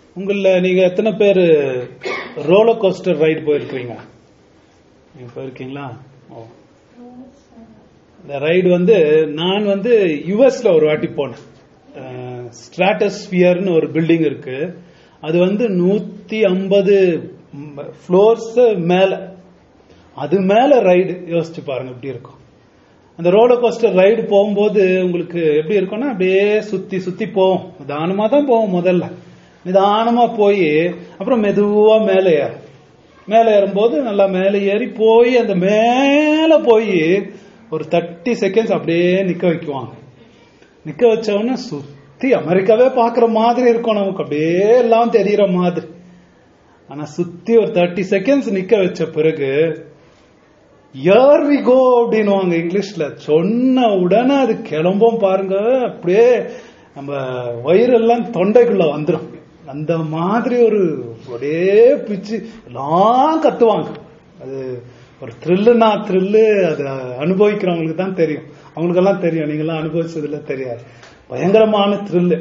உங்கள நீங்க எத்தனை பேர் ரோலர் கோஸ்டர் ரைடு போயிருக்கீங்க நீங்க போயிருக்கீங்களா ஓ இந்த ரைடு வந்து நான் வந்து யுஎஸ்ல ஒரு வாட்டி போனேன் ஸ்ட்ராட்டஸ்பியர்னு ஒரு பில்டிங் இருக்கு அது வந்து நூத்தி ஐம்பது ஃப்ளோர்ஸ் மேல அது மேல ரைடு யோசிச்சு பாருங்க எப்படி இருக்கும் அந்த ரோலர் கோஸ்டர் ரைடு போகும்போது உங்களுக்கு எப்படி இருக்கும்னா அப்படியே சுத்தி சுத்தி போவோம் நிதானமா தான் போவோம் முதல்ல நிதானமா போய் அப்புறம் மெதுவா மேலே ஏறும் மேலே ஏறும்போது நல்லா மேலே ஏறி போய் அந்த மேல போய் ஒரு தேர்ட்டி செகண்ட்ஸ் அப்படியே நிக்க வைக்குவாங்க நிக்க வச்ச உடனே சுத்தி அமெரிக்காவே பாக்குற மாதிரி இருக்கும் நமக்கு அப்படியே எல்லாம் தெரியற மாதிரி ஆனா சுத்தி ஒரு தேர்ட்டி செகண்ட்ஸ் நிக்க வச்ச பிறகு யார் வி கோ அப்படின்னுவாங்க இங்கிலீஷ்ல சொன்ன உடனே அது கிளம்பும் பாருங்க அப்படியே நம்ம வயிறெல்லாம் தொண்டைக்குள்ள வந்துடும் அந்த மாதிரி ஒரு ஒரே பிச்சு எல்லாம் கத்துவாங்க அது ஒரு த்ரில்லுனா த்ரில்லு அது அனுபவிக்கிறவங்களுக்கு தான் தெரியும் அவங்களுக்கெல்லாம் தெரியும் நீங்களாம் அனுபவிச்சதுல தெரியாது பயங்கரமான த்ரில்லு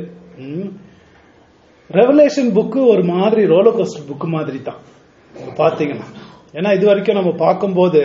ரெவலேஷன் புக்கு ஒரு மாதிரி ரோலர் கோஸ்டர் புக்கு மாதிரி தான் நீங்க பாத்தீங்கன்னா ஏன்னா இது வரைக்கும் நம்ம பார்க்கும்போது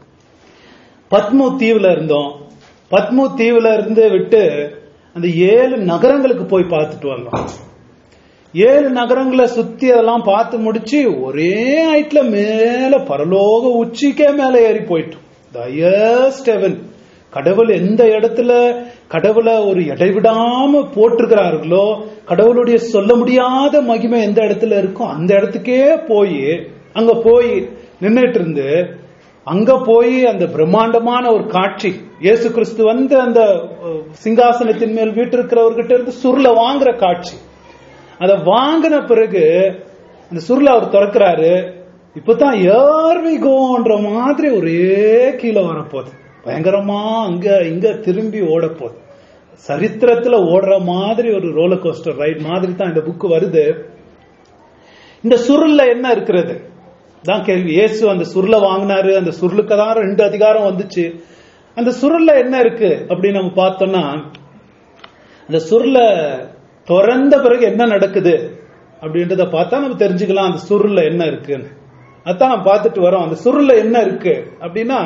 பத்மு தீவுல இருந்தோம் பத்மு தீவுல இருந்து விட்டு அந்த ஏழு நகரங்களுக்கு போய் பார்த்துட்டு வந்தோம் ஏழு நகரங்களை சுத்தி அதெல்லாம் பார்த்து முடிச்சு ஒரே ஹைட்ல மேல பரலோக உச்சிக்கே மேல ஏறி போயிட்டோம் ஹையஸ்ட் ஹெவன் கடவுள் எந்த இடத்துல கடவுளை ஒரு இடைவிடாம போட்டிருக்கிறார்களோ கடவுளுடைய சொல்ல முடியாத மகிமை எந்த இடத்துல இருக்கோ அந்த இடத்துக்கே போய் அங்க போய் நின்றுட்டு இருந்து அங்க போய் அந்த பிரம்மாண்டமான ஒரு காட்சி இயேசு கிறிஸ்து வந்து அந்த அஹ், சிங்காசனத்தின் மேல் வீட்டிருக்கிறவர்கிட்ட இருந்து சுருளை வாங்குற காட்சி அதை வாங்கின பிறகு அந்த சுருளை அவர் திறக்கிறாரு இப்பதான் ஏர்விகோன்ற மாதிரி ஒரே கீழே வரப்போகுது பயங்கரமா அங்க இங்க திரும்பி ஓட போகுது சரித்திரத்துல ஓடுற மாதிரி ஒரு ரோலர் கோஸ்டர் ரைட் மாதிரி தான் இந்த புக் வருது இந்த சுருள்ல என்ன இருக்கிறது தான் கேள்வி இயேசு அந்த சுருளை வாங்கினாரு அந்த சுருளுக்கு தான் ரெண்டு அதிகாரம் வந்துச்சு அந்த சுருள்ல என்ன இருக்கு அப்படின்னு நம்ம பார்த்தோம்னா அந்த சுருளை திறந்த பிறகு என்ன நடக்குது அப்படின்றத பார்த்தா நம்ம தெரிஞ்சுக்கலாம் அந்த சுருள்ல என்ன இருக்குன்னு அதான் நம்ம பார்த்துட்டு வரோம் அந்த சுருள்ல என்ன இருக்கு அப்படின்னா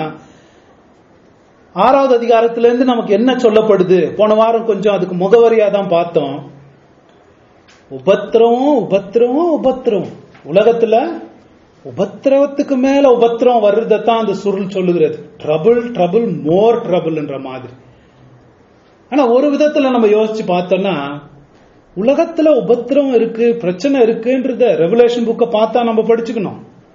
ஆறாவது அதிகாரத்துல இருந்து நமக்கு என்ன சொல்லப்படுது போன வாரம் கொஞ்சம் அதுக்கு முகவரியா தான் பார்த்தோம் உபத்திரம் உபத்திரம் உபத்திரம் உலகத்துல உபத்திரவத்துக்கு மேல உபத்திரம் வர்றதான் அந்த சுருள் சொல்லுகிறது ட்ரபிள் ட்ரபிள் மோர் ட்ரபிள்ன்ற மாதிரி ஆனா ஒரு விதத்துல நம்ம யோசிச்சு பார்த்தோம்னா உலகத்துல உபத்திரம் இருக்கு பிரச்சனை இருக்குன்றத ரெவலேஷன் புக்கை பார்த்தா நம்ம படிச்சுக்கணும்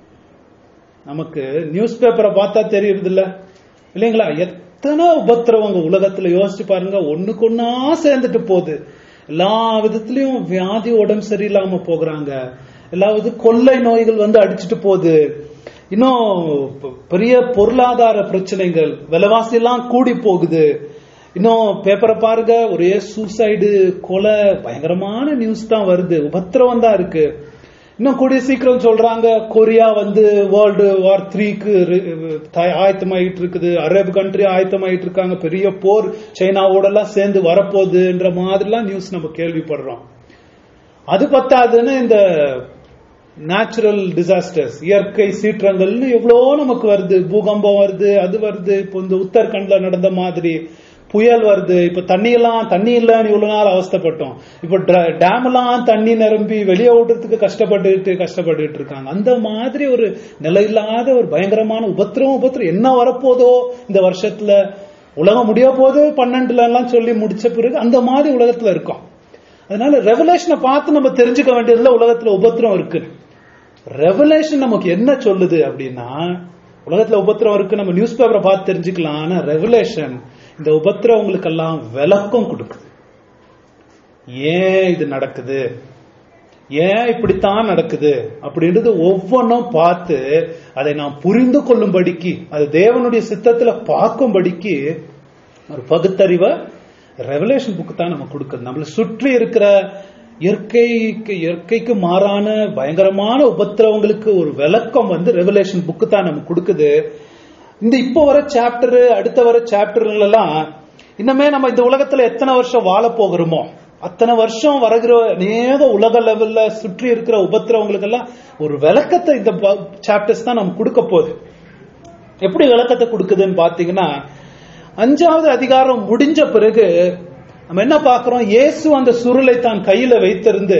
நமக்கு நியூஸ் பேப்பரை பார்த்தா தெரியுறது இல்ல இல்லைங்களா எத்தனை உபத்திரவங்க உலகத்துல யோசிச்சு பாருங்க ஒண்ணுக்கு ஒன்னா சேர்ந்துட்டு போகுது எல்லா விதத்திலயும் வியாதி உடம்பு சரியில்லாம போகிறாங்க எல்லா வித கொள்ளை நோய்கள் வந்து அடிச்சுட்டு போகுது இன்னும் பெ- பெரிய பொருளாதார பிரச்சனைகள் விலைவாசி எல்லாம் கூடி போகுது இன்னும் பேப்பரை பாருங்க ஒரே சூசைடு கொலை பயங்கரமான நியூஸ் தான் வருது உபத்திரவம் தான் இருக்கு இன்னும் கூடிய சீக்கிரம் சொல்றாங்க கொரியா வந்து வேர்ல்டு வார் த்ரீக்கு ஆயத்தமாயிட்டு இருக்குது அரேப் கண்ட்ரி ஆயத்தமாயிட்டு இருக்காங்க பெரிய போர் சைனாவோட எல்லாம் சேர்ந்து வரப்போகுதுன்ற மாதிரிலாம் நியூஸ் நம்ம கேள்விப்படுறோம் அது பத்தாதுன்னு இந்த நேச்சுரல் டிசாஸ்டர்ஸ் இயற்கை சீற்றங்கள்னு எவ்வளோ நமக்கு வருது பூகம்பம் வருது அது வருது இப்போ இந்த உத்தரகண்ட்ல நடந்த மாதிரி புயல் வருது இப்ப தண்ணி எல்லாம் தண்ணி இல்லைன்னு இவ்வளவு நாள் அவஸ்தைப்பட்டோம் இப்போ டேம் எல்லாம் தண்ணி நிரம்பி வெளியே ஓடுறதுக்கு கஷ்டப்பட்டுட்டு கஷ்டப்பட்டுட்டு இருக்காங்க அந்த மாதிரி ஒரு நிலையில்லாத ஒரு பயங்கரமான உபத்திரம் உபத்திரம் என்ன வரப்போதோ இந்த வருஷத்துல உலகம் முடிய போது பன்னெண்டுல எல்லாம் சொல்லி முடிச்ச பிறகு அந்த மாதிரி உலகத்துல இருக்கோம் அதனால ரெவலேஷனை பார்த்து நம்ம தெரிஞ்சுக்க வேண்டியதுல உலகத்துல உபத்திரம் இருக்கு ரெவலேஷன் நமக்கு என்ன சொல்லுது அப்படின்னா உலகத்துல உபத்திரம் இருக்கு நம்ம நியூஸ் பேப்பரை பார்த்து தெரிஞ்சுக்கலாம் ஆனா ரெவலேஷன் இந்த உபத்திரவங்களுக்கெல்லாம் விளக்கம் கொடுக்குது ஏன் இது நடக்குது ஏன் இப்படித்தான் நடக்குது அப்படின்றது ஒவ்வொன்றும் பார்த்து அதை நாம் புரிந்து கொள்ளும்படிக்கு அது தேவனுடைய சித்தத்துல பார்க்கும்படிக்கு ஒரு பகுத்தறிவை ரெவலேஷன் புக்கு தான் நம்ம கொடுக்குது நம்மளை சுற்றி இருக்கிற இயற்கைக்கு இயற்கைக்கு மாறான பயங்கரமான உபத்திரவங்களுக்கு ஒரு விளக்கம் வந்து ரெவலேஷன் புக்கு தான் நமக்கு கொடுக்குது இந்த இப்போ வர சாப்டர் அடுத்த வர சாப்டர்கள் எல்லாம் இன்னமே நம்ம இந்த உலகத்துல எத்தனை வருஷம் வாழ போகிறோமோ அத்தனை வருஷம் வருகிற அநேக உலக லெவல்ல சுற்றி இருக்கிற உபத்திரவங்களுக்கு எல்லாம் ஒரு விளக்கத்தை இந்த சாப்டர்ஸ் தான் நம்ம கொடுக்க போகுது எப்படி விளக்கத்தை கொடுக்குதுன்னு பாத்தீங்கன்னா அஞ்சாவது அதிகாரம் முடிஞ்ச பிறகு நம்ம என்ன பார்க்கிறோம் இயேசு அந்த சுருளை தான் கையில வைத்திருந்து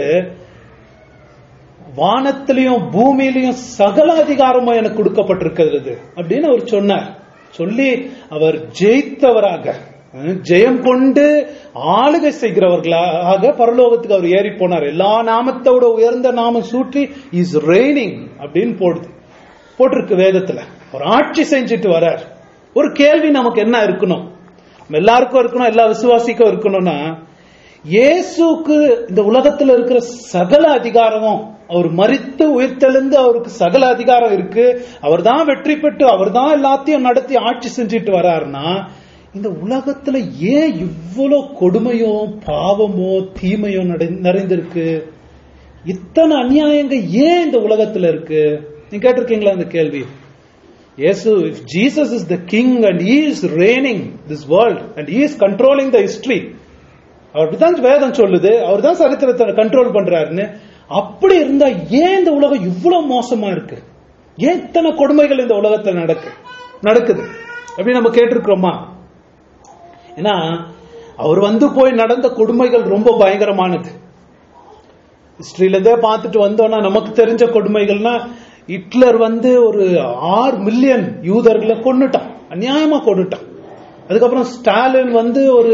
வானத்திலையும் பூமியிலையும் சகல அதிகாரமும் எனக்கு கொடுக்கப்பட்டிருக்கிறது அப்படின்னு அவர் சொன்னார் சொல்லி அவர் ஜெயித்தவராக அஹ், ஜெயம் கொண்டு ஆளுகை செய்கிறவர்களாக பரலோகத்துக்கு அவர் ஏறி போனார் எல்லா நாமத்தோட உயர்ந்த நாமம் சூற்றி இஸ் ரெய்னிங் அப்படின்னு போடுது போட்டிருக்கு வேதத்துல அவர் ஆட்சி செஞ்சுட்டு வரார் ஒரு கேள்வி நமக்கு என்ன இருக்கணும் நம்ம எல்லாருக்கும் இருக்கணும் எல்லா விசுவாசிக்கும் இருக்கணும்னா இயேசுக்கு இந்த உலகத்துல இருக்கிற சகல அதிகாரமும் அவர் மறித்து உயிர்த்தெழுந்து அவருக்கு சகல அதிகாரம் இருக்கு அவர் தான் வெற்றி பெற்று அவர் தான் எல்லாத்தையும் நடத்தி ஆட்சி செஞ்சுட்டு வராருன்னா இந்த உலகத்துல ஏன் இவ்வளவு கொடுமையோ பாவமோ தீமையோ நடை- நிறைந்திருக்கு இத்தனை அநியாயங்க ஏன் இந்த உலகத்துல இருக்கு நீங்க கேட்டிருக்கீங்களா அந்த கேள்வி இயேசு if Jesus is the king and he is reigning this world and he is controlling the history அவர் தான் வேதம் சொல்லுது அவர் தான் சரித்திரத்தை கண்ட்ரோல் பண்றாருன்னு அப்படி இருந்தா ஏன் இந்த உலகம் இவ்வளவு மோசமா இருக்கு ஏன் இத்தனை கொடுமைகள் இந்த உலகத்துல நடக்கு நடக்குது அப்படி நம்ம கேட்டிருக்கிறோமா ஏன்னா அவர் வந்து போய் நடந்த கொடுமைகள் ரொம்ப பயங்கரமானது ஹிஸ்டரியில இருந்தே பார்த்துட்டு வந்தோம்னா நமக்கு தெரிஞ்ச கொடுமைகள்னா ஹிட்லர் வந்து ஒரு ஆறு மில்லியன் யூதர்களை கொன்னுட்டான் அநியாயமா கொன்னுட்டான் அதுக்கப்புறம் ஸ்டாலின் வந்து ஒரு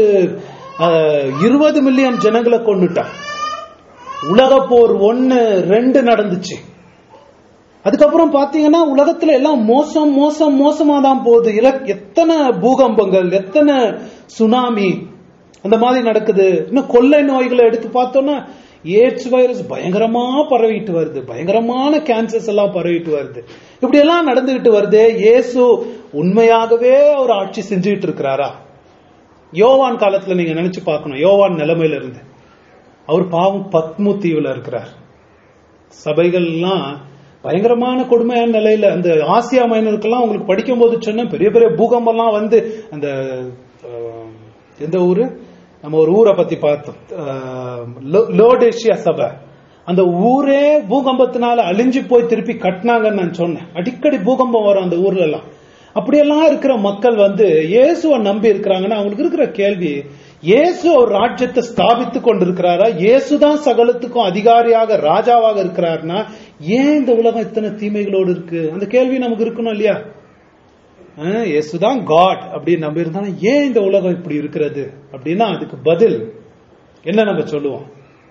இருபது மில்லியன் ஜனங்களை கொன்னுட்டான் உலக போர் ஒன்னு ரெண்டு நடந்துச்சு அதுக்கப்புறம் பாத்தீங்கன்னா உலகத்துல எல்லாம் மோசம் மோசம் மோசமா தான் போகுது இல- எத்தனை பூகம்பங்கள் எத்தனை சுனாமி அந்த மாதிரி நடக்குது இன்னும் கொள்ளை நோய்களை எடுத்து பார்த்தோம்னா ஏட்ஸ் வைரஸ் பயங்கரமா பரவிட்டு வருது பயங்கரமான கேன்சர்ஸ் எல்லாம் பரவிட்டு வருது இப்படி எல்லாம் நடந்துகிட்டு வருது இயேசு உண்மையாகவே அவர் ஆட்சி செஞ்சுட்டு இருக்கிறாரா யோவான் காலத்துல நீங்க நினைச்சு பார்க்கணும் யோவான் நிலைமையில இருந்து அவர் பாவம் பத்மு தீவுல இருக்கிறார் சபைகள் எல்லாம் பயங்கரமான கொடுமையான நிலையில அந்த ஆசியா மைனருக்கெல்லாம் உங்களுக்கு படிக்கும் போது சொன்ன பெரிய பெரிய பூகம்பம்லாம் வந்து அந்த அஹ், எந்த ஊரு நம்ம ஒரு ஊரை பத்தி பார்த்தோம் அஹ், லோ- லோடேஷியா சபை அந்த ஊரே பூகம்பத்தினால அழிஞ்சு போய் திருப்பி கட்டினாங்கன்னு நான் சொன்னேன் அடிக்கடி பூகம்பம் வரும் அந்த ஊர்ல எல்லாம் அப்படியெல்லாம் இருக்கிற மக்கள் வந்து இயேசுவை நம்பி இருக்கிறாங்கன்னா அவங்களுக்கு இருக்கிற கேள்வி இயேசு ஒரு ராஜ்யத்தை ஸ்தாபித்து கொண்டிருக்கிறாரா இயேசுதான் சகலத்துக்கும் அதிகாரியாக ராஜாவாக இருக்கிறார்னா ஏன் இந்த உலகம் இத்தனை தீமைகளோடு இருக்கு அந்த கேள்வி நமக்கு இருக்கணும் இல்லையா அஹ், இயேசுதான் காட் அப்படின்னு நம்பி இருந்தாலும் ஏன் இந்த உலகம் இப்படி இருக்கிறது அப்படின்னா அதுக்கு பதில் என்ன நம்ம சொல்லுவோம்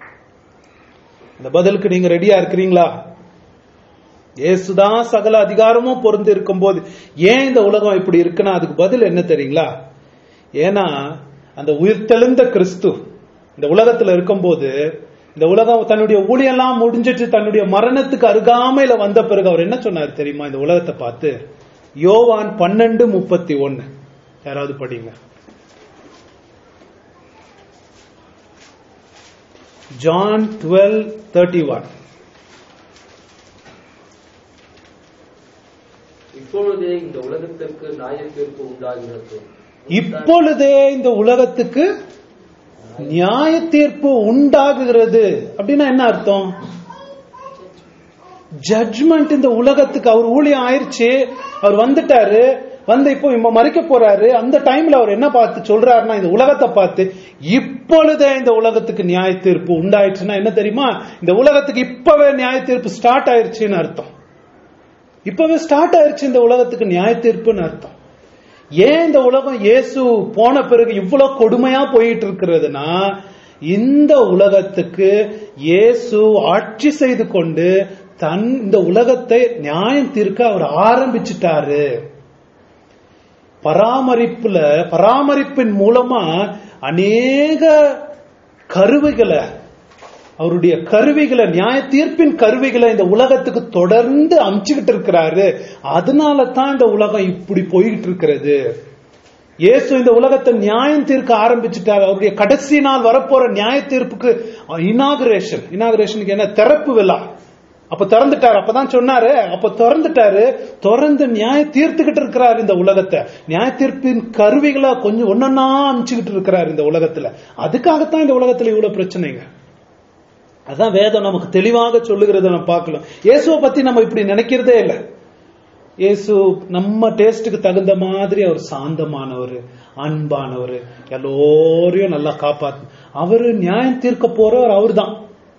அந்த பதிலுக்கு நீங்க ரெடியா இருக்கிறீங்களா இயேசுதான் சகல அதிகாரமும் பொருந்து இருக்கும்போது ஏன் இந்த உலகம் இப்படி இருக்குன்னா அதுக்கு பதில் என்ன தெரியுங்களா ஏன்னா அந்த உயிர்த்தெழுந்த கிறிஸ்து இந்த உலகத்துல இருக்கும்போது இந்த உலகம் தன்னுடைய ஊழியெல்லாம் முடிஞ்சிட்டு தன்னுடைய மரணத்துக்கு அருகாமையில வந்த பிறகு அவர் என்ன சொன்னார் தெரியுமா இந்த உலகத்தை பார்த்து யோவான் பன்னெண்டு முப்பத்தி ஒன்னு யாராவது படிங்க ஜான் டுவெல் தேர்ட்டி ஒன் இப்பொழுதே இந்த உலகத்திற்கு நியாய தீர்ப்பு உண்டாகிறது இப்பொழுதே இந்த உலகத்துக்கு நியாய தீர்ப்பு உண்டாகுகிறது அப்படின்னா என்ன அர்த்தம் ஜட்ஜ்மெண்ட் இந்த உலகத்துக்கு அவர் ஊழியம் ஆயிருச்சு அவர் வந்துட்டாரு வந்து இப்போ இம்ம மறிக்க போறாரு அந்த டைம்ல அவர் என்ன பார்த்து சொல்றாருன்னா இந்த உலகத்தை பார்த்து இப்பொழுதே இந்த உலகத்துக்கு நியாய தீர்ப்பு உண்டாயிடுச்சுன்னா என்ன தெரியுமா இந்த உலகத்துக்கு இப்பவே நியாய தீர்ப்பு ஸ்டார்ட் ஆயிருச்சுன்னு அர்த்தம் இப்பவே ஸ்டார்ட் ஆயிருச்சு இந்த உலகத்துக்கு நியாய தீர்ப்புன்னு அர்த்தம் ஏன் இந்த உலகம் இயேசு போன பிறகு இவ்வளவு கொடுமையா போயிட்டு இருக்கிறதுனா இந்த உலகத்துக்கு இயேசு ஆட்சி செய்து கொண்டு தன் இந்த உலகத்தை நியாயம் தீர்க்க அவர் ஆரம்பிச்சிட்டாரு பராமரிப்புல பராமரிப்பின் மூலமா அநேக கருவிகளை அவருடைய கருவிகளை நியாய தீர்ப்பின் கருவிகளை இந்த உலகத்துக்கு தொடர்ந்து அமுச்சுக்கிட்டு இருக்கிறாரு அதனால தான் இந்த உலகம் இப்படி போய்கிட்டு இருக்கிறது இயேசு இந்த உலகத்தை நியாயம் தீர்க்க ஆரம்பிச்சுட்டார் அவருடைய கடைசி நாள் வரப்போற நியாய தீர்ப்புக்கு இனாகுரேஷன் இனாகுரேஷனுக்கு என்ன திறப்பு விழா அப்ப திறந்துட்டாரு அப்பதான் சொன்னாரு அப்ப திறந்துட்டாரு திறந்து நியாய தீர்த்துக்கிட்டு இருக்கிறாரு இந்த உலகத்தை நியாய தீர்ப்பின் கருவிகளா கொஞ்சம் ஒன்னொன்னா அமிச்சுக்கிட்டு இருக்கிறாரு இந்த உலகத்துல அதுக்காகத்தான் இந்த உலகத்துல இவ்வளவு பிரச்சனைங்க அதான் வேதம் நமக்கு தெளிவாக சொல்லுகிறத நம்ம பார்க்கலாம் இயேசுவை பத்தி நம்ம இப்படி நினைக்கிறதே இல்லை இயேசு நம்ம டேஸ்டுக்கு தகுந்த மாதிரி அவர் சாந்தமானவர் அன்பானவர் எல்லோரையும் நல்லா காப்பாத்து அவரு நியாயம் தீர்க்க போறவர் அவர்தான்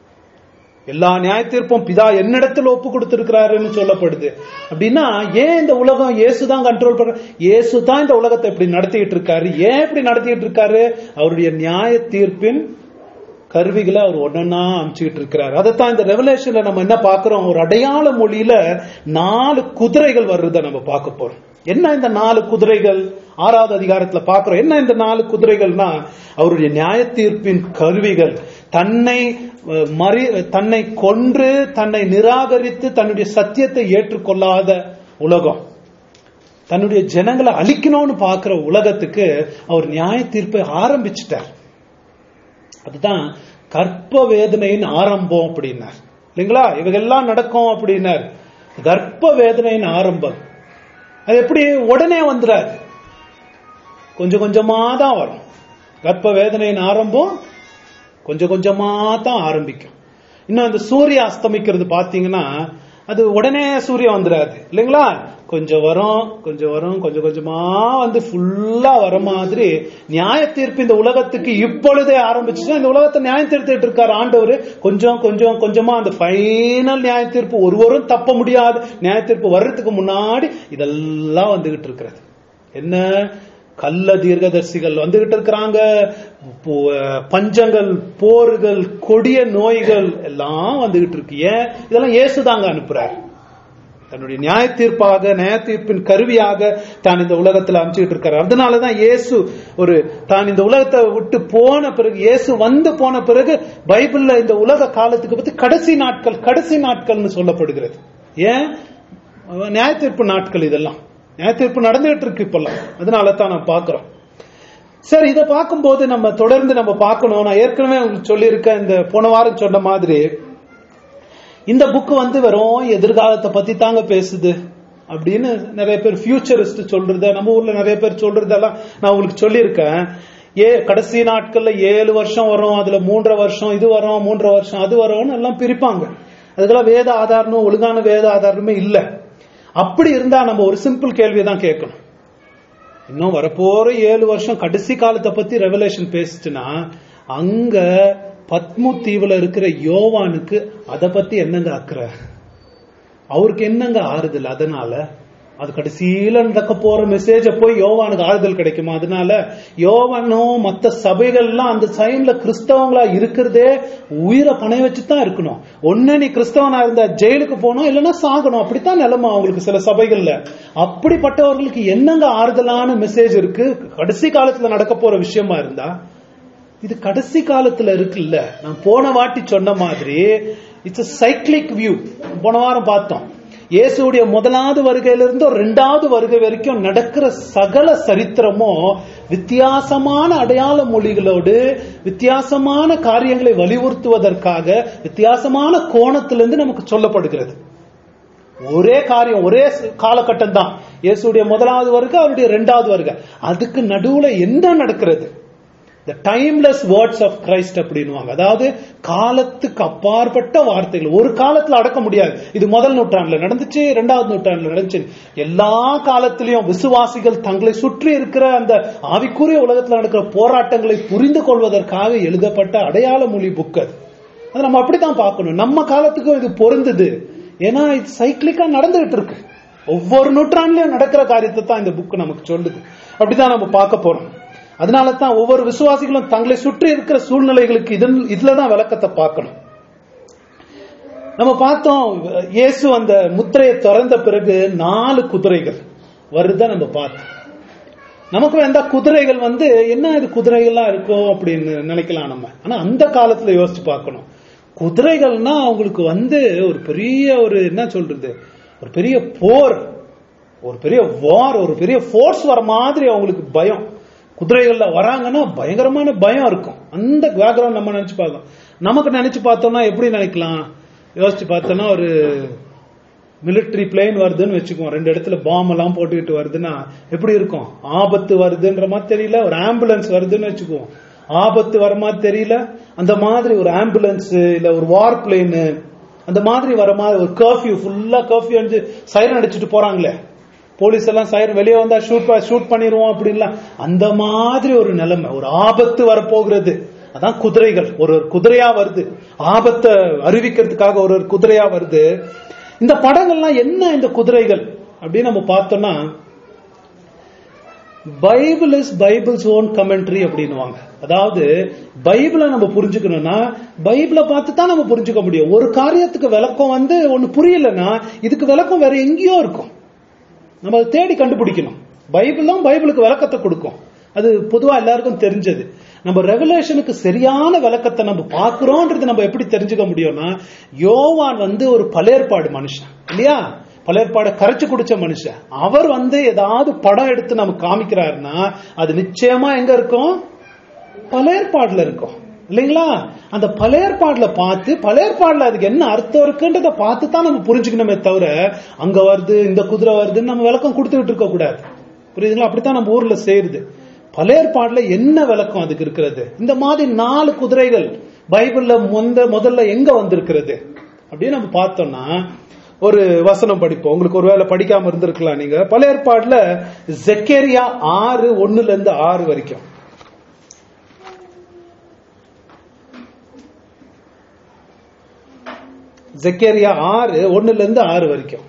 எல்லா நியாய தீர்ப்பும் பிதா என்னிடத்தில் ஒப்பு கொடுத்திருக்கிறாருன்னு சொல்லப்படுது அப்படின்னா ஏன் இந்த உலகம் இயேசு தான் கண்ட்ரோல் பண்ற இயேசு தான் இந்த உலகத்தை இப்படி நடத்திட்டு இருக்காரு ஏன் இப்படி நடத்திட்டு இருக்காரு அவருடைய நியாய தீர்ப்பின் கருவிகளை அவர் ஒன்னொன்னா அமிச்சுக்கிட்டு இருக்கிறார் அதைத்தான் இந்த ரெவலேஷன்ல நம்ம என்ன பார்க்கிறோம் ஒரு அடையாள மொழியில நாலு குதிரைகள் வர்றதை நம்ம பார்க்க போறோம் என்ன இந்த நாலு குதிரைகள் ஆறாவது அதிகாரத்துல பார்க்கிறோம் என்ன இந்த நாலு குதிரைகள்னா அவருடைய நியாய தீர்ப்பின் கருவிகள் தன்னை அஹ், மறி தன்னை கொன்று தன்னை நிராகரித்து தன்னுடைய சத்தியத்தை ஏற்றுக்கொள்ளாத உலகம் தன்னுடைய ஜனங்களை அழிக்கணும்னு பார்க்கிற உலகத்துக்கு அவர் நியாய தீர்ப்பை ஆரம்பிச்சிட்டார் அதுதான் கற்ப வேதனையின் ஆரம்பம் அப்படின்னார் இல்லைங்களா இவைகெல்லாம் நடக்கும் அப்படின்னார் கர்ப்ப வேதனையின் ஆரம்பம் அது எப்படி உடனே வந்துடாது கொஞ்சம் கொஞ்சமா தான் வரும் கர்ப்ப வேதனையின் ஆரம்பம் கொஞ்சம் கொஞ்சமா தான் ஆரம்பிக்கும் இன்னும் அந்த சூரிய அஸ்தமிக்கிறது பாத்தீங்கன்னா அது உடனே சூரியன் வந்துடாது இல்லைங்களா கொஞ்சம் வரும் கொஞ்சம் வரும் கொஞ்சம் கொஞ்சமா வந்து ஃபுல்லா வர மாதிரி நியாய தீர்ப்பு இந்த உலகத்துக்கு இப்பொழுதே ஆரம்பிச்சுன்னா இந்த உலகத்தை நியாயம் தீர்த்துட்டு இருக்காரு ஆண்டவர் கொஞ்சம் கொஞ்சம் கொஞ்சமா அந்த ஃபைனல் நியாய தீர்ப்பு ஒருவரும் தப்ப முடியாது நியாய தீர்ப்பு வர்றதுக்கு முன்னாடி இதெல்லாம் வந்துகிட்டு இருக்கிறது என்ன கள்ள தீர்க்கதரிசிகள் வந்துகிட்டு இருக்கிறாங்க போ- பஞ்சங்கள் போர்கள் கொடிய நோய்கள் எல்லாம் வந்துகிட்டு இருக்கு ஏன் இதெல்லாம் இயேசுதாங்க அனுப்புறாரு தன்னுடைய நியாய தீர்ப்பாக நியாய தீர்ப்பின் கருவியாக தான் இந்த உலகத்துல அமைச்சுக்கிட்டு இருக்காரு அதனாலதான் இயேசு ஒரு தான் இந்த உலகத்தை விட்டு போன பிறகு இயேசு வந்து போன பிறகு பைபிள்ல இந்த உலக காலத்துக்கு பத்தி கடைசி நாட்கள் கடைசி நாட்கள்னு சொல்லப்படுகிறது ஏன் நியாய தீர்ப்பு நாட்கள் இதெல்லாம் நியாய தீர்ப்பு நடந்துகிட்டு இருக்கு இப்பெல்லாம் அதனால தான் நான் பாக்குறோம் சரி இதை பார்க்கும்போது நம்ம தொடர்ந்து நம்ம பார்க்கணும் நான் ஏற்கனவே உங்களுக்கு சொல்லியிருக்கேன் இந்த போன வாரம் சொன்ன மாதிரி இந்த புக் வந்து வெறும் எதிர்காலத்தை பத்தி தாங்க பேசுது அப்படின்னு நிறைய பேர் ஃபியூச்சரிஸ்ட் சொல்றத நம்ம ஊர்ல நிறைய பேர் சொல்றதெல்லாம் நான் உங்களுக்கு சொல்லியிருக்கேன் ஏ கடைசி நாட்கள்ல ஏழு வருஷம் வரும் அதுல மூன்றரை வருஷம் இது வரும் மூன்றரை வருஷம் அது வரும்னு எல்லாம் பிரிப்பாங்க அதுக்கெல்லாம் வேத ஆதாரமும் ஒழுங்கான வேத ஆதாரமே இல்ல அப்படி இருந்தா நம்ம ஒரு சிம்பிள் கேள்வியை தான் கேட்கணும் இன்னும் வரப்போற ஏழு வருஷம் கடைசி காலத்தை பத்தி ரெவலேஷன் பேசுச்சுன்னா அங்க பத்மு தீவுல இருக்கிற யோவானுக்கு அத பத்தி என்னங்க அக்கறை அவருக்கு என்னங்க ஆறுதல் அதனால அது கடைசியில நடக்க போற மெசேஜ போய் யோவானுக்கு ஆறுதல் கிடைக்குமா அதனால யோவானும் மத்த சபைகள்லாம் அந்த சைன்ல கிறிஸ்தவங்களா இருக்கிறதே உயிரை பணைய வச்சு தான் இருக்கணும் ஒண்ணு நீ கிறிஸ்தவனா இருந்தா ஜெயிலுக்கு போகணும் இல்லைன்னா சாகணும் அப்படித்தான் நிலைமை அவங்களுக்கு சில சபைகள்ல அப்படிப்பட்டவர்களுக்கு என்னங்க ஆறுதலான மெசேஜ் இருக்கு கடைசி காலத்துல நடக்க போற விஷயமா இருந்தா இது கடைசி காலத்துல இருக்குல்ல நான் போன வாட்டி சொன்ன மாதிரி இட்ஸ் சைக்கிளிக் வியூ போன வாரம் பார்த்தோம் இயேசுடைய முதலாவது வருகையிலிருந்து ஒரு ரெண்டாவது வருகை வரைக்கும் நடக்கிற சகல சரித்திரமும் வித்தியாசமான அடையாள மொழிகளோடு வித்தியாசமான காரியங்களை வலியுறுத்துவதற்காக வித்தியாசமான கோணத்திலிருந்து நமக்கு சொல்லப்படுகிறது ஒரே காரியம் ஒரே காலகட்டம் தான் இயேசுடைய முதலாவது வருகை அவருடைய இரண்டாவது வருகை அதுக்கு நடுவுல என்ன நடக்கிறது the timeless words of Christ அப்படின்னுவாங்க அதாவது காலத்துக்கு அப்பாற்பட்ட வார்த்தைகள் ஒரு காலத்துல அடக்க முடியாது இது முதல் நூற்றாண்டுல நடந்துச்சு இரண்டாவது நூற்றாண்டுல நடந்துச்சு எல்லா காலத்திலையும் விசுவாசிகள் தங்களை சுற்றி இருக்கிற அந்த ஆவிக்குரிய உலகத்துல நடக்கிற போராட்டங்களை புரிந்து கொள்வதற்காக எழுதப்பட்ட அடையாள மொழி புக் அது அது நம்ம அப்படித்தான் பார்க்கணும் நம்ம காலத்துக்கும் இது பொருந்தது ஏன்னா இது சைக்கிளிக்கா நடந்துகிட்டு இருக்கு ஒவ்வொரு நூற்றாண்டுலயும் நடக்கிற காரியத்தை தான் இந்த புக் நமக்கு சொல்லுது அப்படிதான் நம்ம பார்க்க போறோம் அதனால தான் ஒவ்வொரு விசுவாசிகளும் தங்களை சுற்றி இருக்கிற சூழ்நிலைகளுக்கு இதன் இதுலதான் விளக்கத்தை பார்க்கணும் நம்ம பார்த்தோம் இயேசு அந்த முத்திரையை திறந்த பிறகு நாலு குதிரைகள் வருத நம்ம பார்த்தோம் நமக்கு எந்த குதிரைகள் வந்து என்ன இது குதிரைகள்லாம் இருக்கும் அப்படின்னு நினைக்கலாம் நம்ம ஆனா அந்த காலத்துல யோசிச்சு பார்க்கணும் குதிரைகள்னா அவங்களுக்கு வந்து ஒரு பெரிய ஒரு என்ன சொல்றது ஒரு பெரிய போர் ஒரு பெரிய வார் ஒரு பெரிய ஃபோர்ஸ் வர மாதிரி அவங்களுக்கு பயம் குதிரைகள்ல வராங்கன்னா பயங்கரமான பயம் இருக்கும் அந்த பேக்ரவுண்ட் நம்ம நினைச்சு பார்க்கணும் நமக்கு நினைச்சு பார்த்தோம்னா எப்படி நினைக்கலாம் யோசிச்சு பார்த்தோன்னா ஒரு மிலிட்டரி பிளேன் வருதுன்னு வச்சுக்குவோம் ரெண்டு இடத்துல பாம் எல்லாம் போட்டுக்கிட்டு வருதுன்னா எப்படி இருக்கும் ஆபத்து வருதுன்ற மாதிரி தெரியல ஒரு ஆம்புலன்ஸ் வருதுன்னு வச்சுக்குவோம் ஆபத்து வர மாதிரி தெரியல அந்த மாதிரி ஒரு ஆம்புலன்ஸ் இல்ல ஒரு வார் பிளேனு அந்த மாதிரி வர மாதிரி ஒரு கர்ஃபியூ ஃபுல்லா கர்ஃபியூ அடிச்சு சைரன் அடிச்சுட்டு போறாங்களே போலீஸ் எல்லாம் சைரன் வெளியே வந்தா ஷூட் ஷூட் பண்ணிடுவோம் அப்படின்லாம் அந்த மாதிரி ஒரு நிலைமை ஒரு ஆபத்து வரப்போகிறது அதான் குதிரைகள் ஒரு ஒரு குதிரையா வருது ஆபத்தை அறிவிக்கிறதுக்காக ஒரு ஒரு குதிரையா வருது இந்த படங்கள்லாம் என்ன இந்த குதிரைகள் அப்படின்னு நம்ம பார்த்தோம்னா Bible is Bible's own commentary அப்படின்னுவாங்க அதாவது பைபிளை நம்ம புரிஞ்சுக்கணும்னா பைபிளை பார்த்து தான் நம்ம புரிஞ்சுக்க முடியும் ஒரு காரியத்துக்கு விளக்கம் வந்து ஒன்னு புரியலன்னா இதுக்கு விளக்கம் வேற எங்கேயோ இருக்கும் நம்ம அதை தேடி கண்டுபிடிக்கணும் பைபிள் தான் பைபிளுக்கு விளக்கத்தை கொடுக்கும் அது பொதுவா எல்லாருக்கும் தெரிஞ்சது நம்ம ரெவலேஷனுக்கு சரியான விளக்கத்தை நம்ம பார்க்கிறோன்றது நம்ம எப்படி தெரிஞ்சுக்க முடியும்னா யோவான் வந்து ஒரு பழையற்பாடு மனுஷன் இல்லையா பழையற்பாடை கரைச்சு குடிச்ச மனுஷன் அவர் வந்து ஏதாவது படம் எடுத்து நமக்கு காமிக்கிறாருன்னா அது நிச்சயமா எங்க இருக்கும் பழையற்பாடுல இருக்கும் இல்லைங்களா அந்த பழையற்பாடுல பார்த்து பழையற்பாடுல அதுக்கு என்ன அர்த்தம் இருக்குன்றத பார்த்து தான் நம்ம புரிஞ்சுக்கணுமே தவிர அங்க வருது இந்த குதிரை வருதுன்னு நம்ம விளக்கம் கொடுத்துக்கிட்டு இருக்க கூடாது புரியுதுங்களா அப்படித்தான் நம்ம ஊர்ல செய்யுது பழையற்பாடுல என்ன விளக்கம் அதுக்கு இருக்கிறது இந்த மாதிரி நாலு குதிரைகள் பைபிள்ல முந்த முதல்ல எங்க வந்திருக்கிறது அப்படின்னு நம்ம பார்த்தோம்னா ஒரு வசனம் படிப்போம் உங்களுக்கு ஒருவேளை படிக்காம இருந்திருக்கலாம் நீங்க பழைய ஏற்பாடுல ஜெக்கேரியா ஆறு ஒண்ணுல இருந்து ஆறு வரைக்கும் ஜெக்கேரியா ஆறு ஒண்ணுல இருந்து ஆறு வரைக்கும்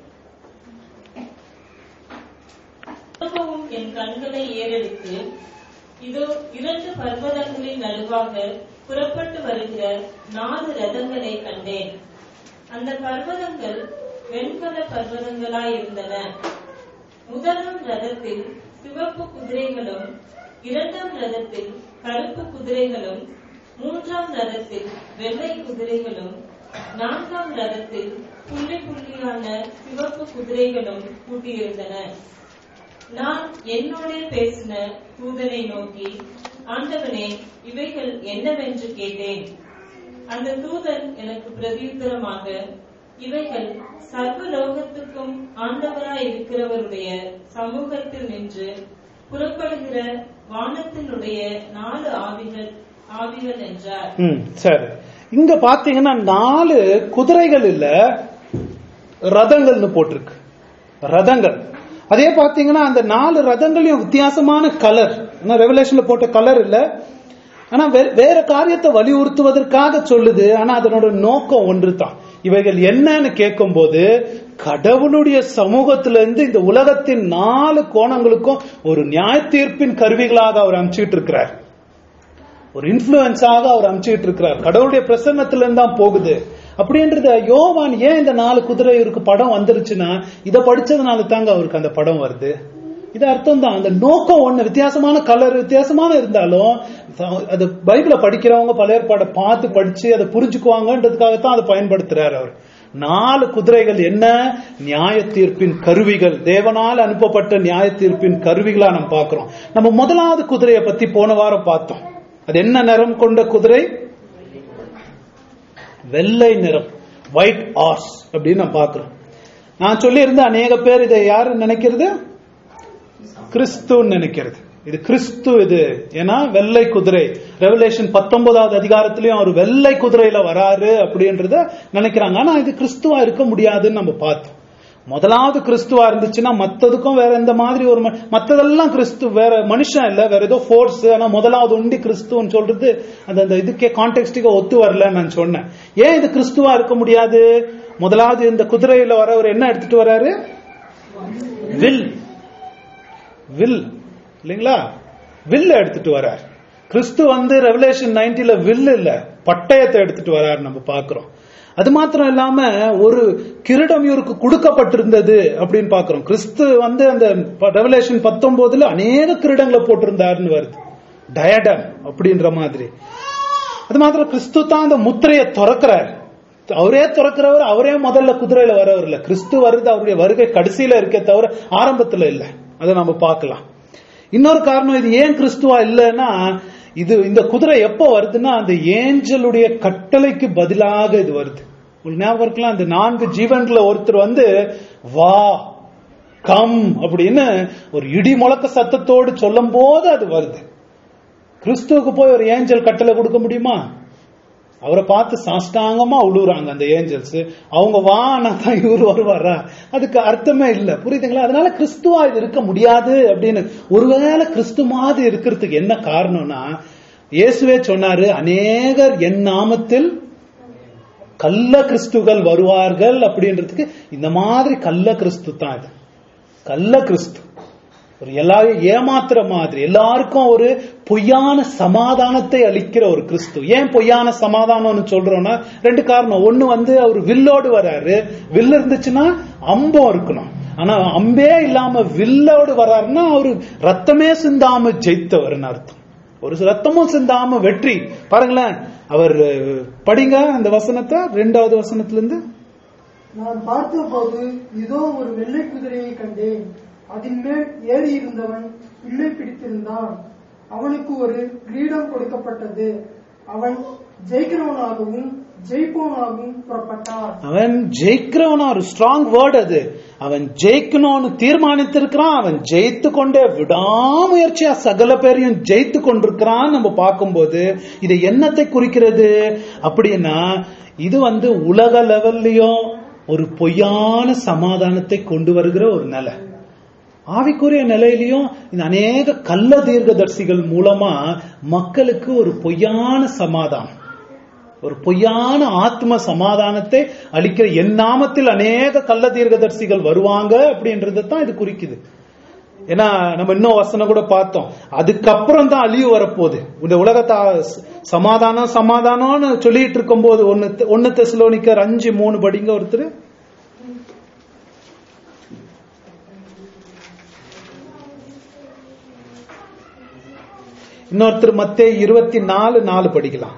திரும்பவும் என் கண்களை ஏறெடுத்து இதோ இரண்டு பர்வதங்களின் நடுவாக புறப்பட்டு வருகிற நாலு ரதங்களை கண்டேன் அந்த பர்வதங்கள் வெண்கல பர்வதங்களாயிருந்தன முதலாம் ரதத்தில் சிவப்பு குதிரைகளும் இரண்டாம் ரதத்தில் கருப்பு குதிரைகளும் மூன்றாம் ரதத்தில் வெள்ளை குதிரைகளும் நான்காம் ரதத்தில் புள்ளி புள்ளியான சிவப்பு குதிரைகளும் கூட்டியிருந்தன நான் என்னோடே பேசின தூதனை நோக்கி ஆண்டவனே இவைகள் என்னவென்று கேட்டேன் அந்த தூதன் எனக்கு பிரதியுத்தரமாக இவைகள் சர்வலோகத்துக்கும் ஆண்டவராய் இருக்கிறவருடைய சமூகத்தில் நின்று புறப்படுகிற வானத்தினுடைய நாலு ஆவிகள் ஆவிகள் என்றார் ம் சரி இங்க பாத்தீங்கன்னா நாலு குதிரைகள் இல்ல ரதங்கள்னு போட்டிருக்கு ரதங்கள் அதே பாத்தீங்கன்னா அந்த நாலு ரதங்களையும் வித்தியாசமான கலர் ரெவலேஷன்ல போட்ட கலர் இல்ல ஆனா வே- வேற காரியத்தை வலியுறுத்துவதற்காக சொல்லுது ஆனா அதனோட நோக்கம் ஒன்று தான் இவைகள் என்னன்னு கேட்கும்போது கடவுளுடைய சமூகத்துல இருந்து இந்த உலகத்தின் நாலு கோணங்களுக்கும் ஒரு நியாய தீர்ப்பின் கருவிகளாக அவர் அமைச்சுக்கிட்டு இருக்கிறார் ஒரு இன்ஃபுளுன்ஸாக அவர் அமைச்சுக்கிட்டு இருக்கிறார் கடவுளுடைய பிரசன்னத்துல இருந்து தான் போகுது அப்படின்றத யோவான் ஏன் இந்த நாலு குதிரை இருக்கு படம் வந்துருச்சுன்னா இதை படிச்சதுனால தாங்க அவருக்கு அந்த படம் வருது இது அர்த்தம் தான் அந்த நோக்கம் ஒண்ணு வித்தியாசமான கலர் வித்தியாசமான இருந்தாலும் அது பைபிளை படிக்கிறவங்க பழைய ஏற்பாடை பார்த்து படிச்சு அதை புரிஞ்சுக்குவாங்கன்றதுக்காகத்தான் அதை பயன்படுத்துறாரு அவர் நாலு குதிரைகள் என்ன நியாய தீர்ப்பின் கருவிகள் தேவனால் அனுப்பப்பட்ட நியாய தீர்ப்பின் கருவிகளா நம்ம பார்க்கிறோம் நம்ம முதலாவது குதிரையை பத்தி போன வாரம் பார்த்தோம் அது என்ன நிறம் கொண்ட குதிரை வெள்ளை நிறம் ஒயிட் ஆர்ஸ் அப்படின்னு நான் பார்க்கிறோம் நான் சொல்லியிருந்த அநேக பேர் இதை யாரு நினைக்கிறது கிறிஸ்துன்னு நினைக்கிறது இது கிறிஸ்து இது ஏன்னா வெள்ளை குதிரை ரெவலேஷன் பத்தொன்பதாவது அதிகாரத்திலயும் அவர் வெள்ளை குதிரையில வராரு அப்படின்றத நினைக்கிறாங்க ஆனா இது கிறிஸ்துவா இருக்க முடியாதுன்னு நம்ம பார்த்தோம் முதலாவது கிறிஸ்துவா இருந்துச்சுன்னா மத்ததுக்கும் வேற எந்த மாதிரி ஒரு ம- மத்ததெல்லாம் கிறிஸ்து வேற மனுஷன் இல்ல வேற ஏதோ ஃபோர்ஸ் ஆனா முதலாவது உண்டி கிறிஸ்துவன்னு சொல்றது அந்த அந்த இதுக்கே கான்டெக்ஸ்டுக்கு ஒத்து வரலன்னு நான் சொன்னேன் ஏன் இது கிறிஸ்துவா இருக்க முடியாது முதலாவது இந்த குதிரையில வரவர் என்ன எடுத்துட்டு வராரு வில் வில் இல்லைங்களா வில் எடுத்துட்டு வரார் கிறிஸ்து வந்து ரெவலேஷன் நைன்டில வில் இல்ல பட்டயத்தை எடுத்துட்டு வரார் நம்ம பாக்குறோம் அது மாத்திரம் இல்லாம ஒரு கிரீடம் இவருக்கு கொடுக்கப்பட்டிருந்தது அப்படின்னு பாக்குறோம் கிறிஸ்து வந்து அந்த ரெவலேஷன் பத்தொன்பதுல அநேக கிரீடங்களை போட்டிருந்தாருன்னு வருது டயடம் அப்படின்ற மாதிரி அது மாத்திரம் கிறிஸ்து தான் அந்த முத்திரையை திறக்கிறார் அவரே திறக்கிறவர் அவரே முதல்ல குதிரையில வரவர் இல்ல கிறிஸ்து வருது அவருடைய வருகை கடைசியில இருக்கே தவிர ஆரம்பத்துல இல்ல அதை நம்ம பார்க்கலாம் இன்னொரு காரணம் இது ஏன் கிறிஸ்துவா இல்லைன்னா இது இந்த குதிரை எப்போ வருதுன்னா அந்த ஏஞ்சலுடைய கட்டளைக்கு பதிலாக இது வருது உங்களுக்கு ஞாபகம் இருக்கலாம் அந்த நான்கு ஜீவன்ல ஒருத்தர் வந்து வா கம் அப்படின்னு ஒரு இடி முழக்க சத்தத்தோடு சொல்லும் போது அது வருது கிறிஸ்துவுக்கு போய் ஒரு ஏஞ்சல் கட்டளை கொடுக்க முடியுமா அவரை பார்த்து சாஷ்டாங்கமா உழுவுறாங்க அந்த ஏஞ்சல்ஸ் அவங்க வானா தான் இவர் வருவாரா அதுக்கு அர்த்தமே இல்லை புரியுதுங்களா அதனால கிறிஸ்துவா இது இருக்க முடியாது அப்படின்னு ஒருவேளை கிறிஸ்து மாதிரி இருக்கிறதுக்கு என்ன காரணம்னா இயேசுவே சொன்னாரு அநேகர் என் நாமத்தில் கள்ள கிறிஸ்துகள் வருவார்கள் அப்படின்றதுக்கு இந்த மாதிரி கள்ள கிறிஸ்து தான் இது கள்ள கிறிஸ்து ஒரு எல்லாரையும் ஏமாத்துற மாதிரி எல்லாருக்கும் ஒரு பொய்யான சமாதானத்தை அளிக்கிற ஒரு கிறிஸ்து ஏன் பொய்யான சமாதானம்னு சொல்றோம்னா ரெண்டு காரணம் ஒண்ணு வந்து அவர் வில்லோடு வராரு வில் இருந்துச்சுன்னா அம்பம் இருக்கணும் ஆனா அம்பே இல்லாம வில்லோடு வராருன்னா அவரு ரத்தமே சிந்தாம ஜெயித்தவர்னு அர்த்தம் ஒரு ரத்தமும் சிந்தாம வெற்றி பாருங்களேன் அவர் அஹ், படிங்க அந்த வசனத்தை ரெண்டாவது வசனத்துல இருந்து நான் பார்த்தபோது இதோ ஒரு வெள்ளை குதிரையை கண்டேன் அதன் மேல் ஏறி இருந்தவன் வில்லை பிடித்திருந்தான் அவனுக்கு ஒரு கிரீடம் கொடுக்கப்பட்டது அவன் ஜெயிக்கிறவனாகவும் ஜெயிப்பவனாகவும் புறப்பட்டான் அவன் ஜெயிக்கிறவனா ஒரு ஸ்ட்ராங் வேர்ட் அது அவன் ஜெயிக்கணும்னு தீர்மானித்திருக்கிறான் அவன் ஜெயித்து கொண்டே விடாமுயற்சியா சகல பேரையும் ஜெயித்து கொண்டிருக்கிறான் நம்ம பார்க்கும்போது இது என்னத்தை குறிக்கிறது அப்படின்னா இது வந்து உலக லெவல்லையும் ஒரு பொய்யான சமாதானத்தை கொண்டு வருகிற ஒரு நிலை ஆவிக்குரிய நிலையிலையும் இந்த அநேக கள்ள தீர்க்கதரிசிகள் மூலமா மக்களுக்கு ஒரு பொய்யான சமாதானம் ஒரு பொய்யான ஆத்ம சமாதானத்தை அளிக்கிற என் நாமத்தில் அநேக கள்ள தீர்க்கதரிசிகள் வருவாங்க அப்படின்றது தான் இது குறிக்குது ஏன்னா நம்ம இன்னும் வசனம் கூட பார்த்தோம் அதுக்கப்புறம் தான் அழிவு வரப்போகுது இந்த உலகத்தை சமாதானம் சமாதானம்னு சொல்லிட்டு இருக்கும் போது ஒன்னு ஒன்னு தெசலோனிக்கர் அஞ்சு மூணு படிங்க ஒருத்தர் இன்னொருத்தர் மத்தே இருபத்தி நாலு நாலு படிக்கலாம்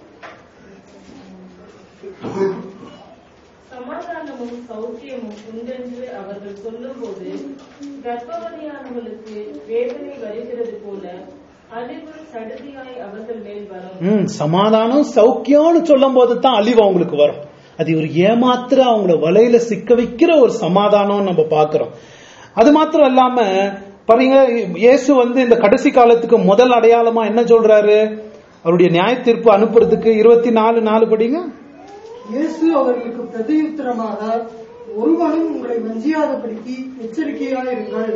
சமாதானமும் சௌக்கியமும் உண்டென்று அவர்கள் சொல்லும்போது கர்ப்பவதியானவளுக்கு வேதனை வருகிறது போல அழிவு சடுதியாய் அவர்கள் மேல் வரும் ம் சமாதானம் சௌக்கியம்னு சொல்லும் போது தான் அழிவு அவங்களுக்கு வரும் அது ஒரு ஏமாத்துற அவங்கள வலையில சிக்க வைக்கிற ஒரு சமாதானம் நம்ம பார்க்கிறோம் அது மாத்திரம் இல்லாம பாருங்க இயேசு வந்து இந்த கடைசி காலத்துக்கு முதல் அடையாளமா என்ன சொல்றாரு அவருடைய நியாய தீர்ப்பு அனுப்புறதுக்கு இருபத்தி நாலு நாலு படிங்க இயேசு அவர்களுக்கு பிரதியுத்தரமாக ஒருவனும் உங்களை வஞ்சியாதபடிக்கு எச்சரிக்கையாயிருங்கள்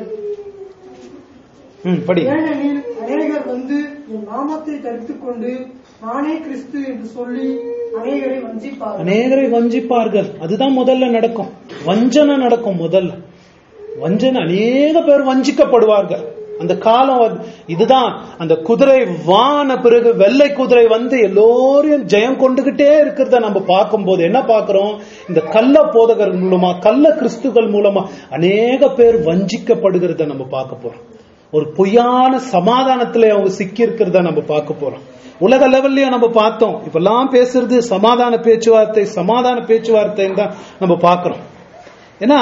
ம் படி ஏனெனில் அநேகர் வந்து என் நாமத்தை தரித்துக் கொண்டு நானே கிறிஸ்து என்று சொல்லி அநேகரை வஞ்சிப்பார்கள் அநேகரை வஞ்சிப்பார்கள் அதுதான் முதல்ல நடக்கும் வஞ்சனை நடக்கும் முதல்ல வஞ்சனை அநேக பேர் வஞ்சிக்கப்படுவார்கள் அந்த காலம் வந்து- இதுதான் அந்த குதிரை வான பிறகு வெள்ளை குதிரை வந்து எல்லோரையும் ஜெயம் கொண்டுகிட்டே இருக்கிறத நம்ம பார்க்கும்போது என்ன பார்க்கிறோம் இந்த கள்ள போதகர்கள் மூலமா கள்ள கிறிஸ்துகள் மூலமா அநேக பேர் வஞ்சிக்கப்படுகிறத நம்ம பார்க்க போறோம் ஒரு பொய்யான சமாதானத்துல அவங்க சிக்கி இருக்கிறத நம்ம பார்க்க போறோம் உலக லெவல்லயும் நம்ம பார்த்தோம் இப்பெல்லாம் பேசுறது சமாதான பேச்சுவார்த்தை சமாதான பேச்சுவார்த்தை தான் நம்ம பார்க்கிறோம் ஏன்னா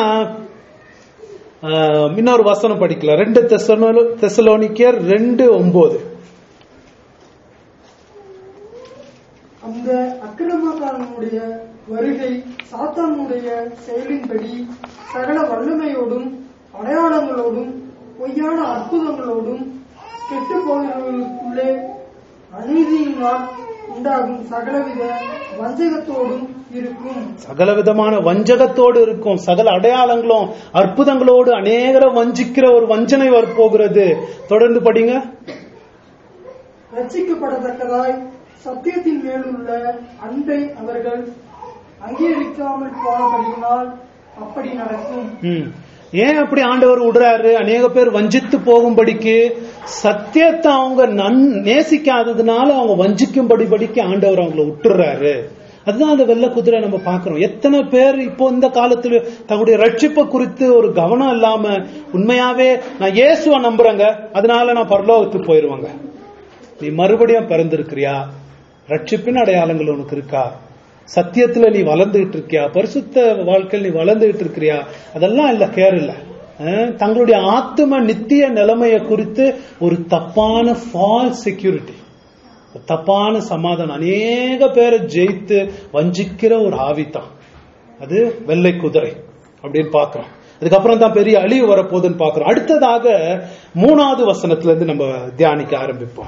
ஆஹ், இன்னொரு வசனம் படிக்கலாம் ரெண்டு தெசலோ- தெசலோனிக்கேர் ரெண்டு ஒன்பது அந்த அக்கிரமக்காரனுடைய வருகை சாத்தானுடைய செயலின்படி சகல வல்லமையோடும் அடையாளங்களோடும் பொய்யான அற்புதங்களோடும் கெட்டு போகிறவர்களுக்குள்ளே அநீதியினால் உண்டாகும் சகலவித வஞ்சகத்தோடும் இருக்கும் சகல விதமான வஞ்சகத்தோடு இருக்கும் சகல அடையாளங்களும் அற்புதங்களோடு அநேகரை வஞ்சிக்கிற ஒரு வஞ்சனை வரப்போகிறது தொடர்ந்து படிங்க ரட்சிக்கப்படத்தக்கதாய் சத்தியத்தின் மேலுள்ள அன்பை அவர்கள் அங்கீகரிக்காமல் போனபடியினால் அப்படி நடக்கும் ம். ஏன் அப்படி ஆண்டவர் விடுறாரு அநேக பேர் வஞ்சித்து போகும்படிக்கு சத்தியத்தை அவங்க நன் நேசிக்காததுனால அவங்க வஞ்சிக்கும்படி படிக்கு ஆண்டவர் அவங்கள விட்டுறாரு அதுதான் அந்த வெள்ளை குதிரை நம்ம பார்க்கிறோம் எத்தனை பேர் இப்போ இந்த காலத்துல தங்களுடைய ரட்சிப்பை குறித்து ஒரு கவனம் இல்லாம உண்மையாவே நான் இயேசுவை நம்புறேங்க அதனால நான் பரலோகத்துக்கு போயிருவாங்க நீ மறுபடியும் பிறந்திருக்கிறியா ரட்சிப்பின் அடையாளங்கள் உனக்கு இருக்கா சத்தியத்துல நீ வளர்ந்துகிட்டு இருக்கியா பரிசுத்த வாழ்க்கையில் நீ வளர்ந்துகிட்டு இருக்கிறியா அதெல்லாம் இல்ல கேர் இல்ல அஹ், தங்களுடைய ஆத்ம நித்திய நிலைமையை குறித்து ஒரு தப்பான ஃபால் செக்யூரிட்டி தப்பான சமாதானம் அநேக பேரை ஜெயித்து வஞ்சிக்கிற ஒரு ஆவித்தான் அது வெள்ளை குதிரை அப்படின்னு பார்க்கிறோம் அதுக்கப்புறம் தான் பெரிய அழிவு வரப்போகுதுன்னு பார்க்கிறோம் அடுத்ததாக மூணாவது வசனத்துல இருந்து நம்ம தியானிக்க ஆரம்பிப்போம்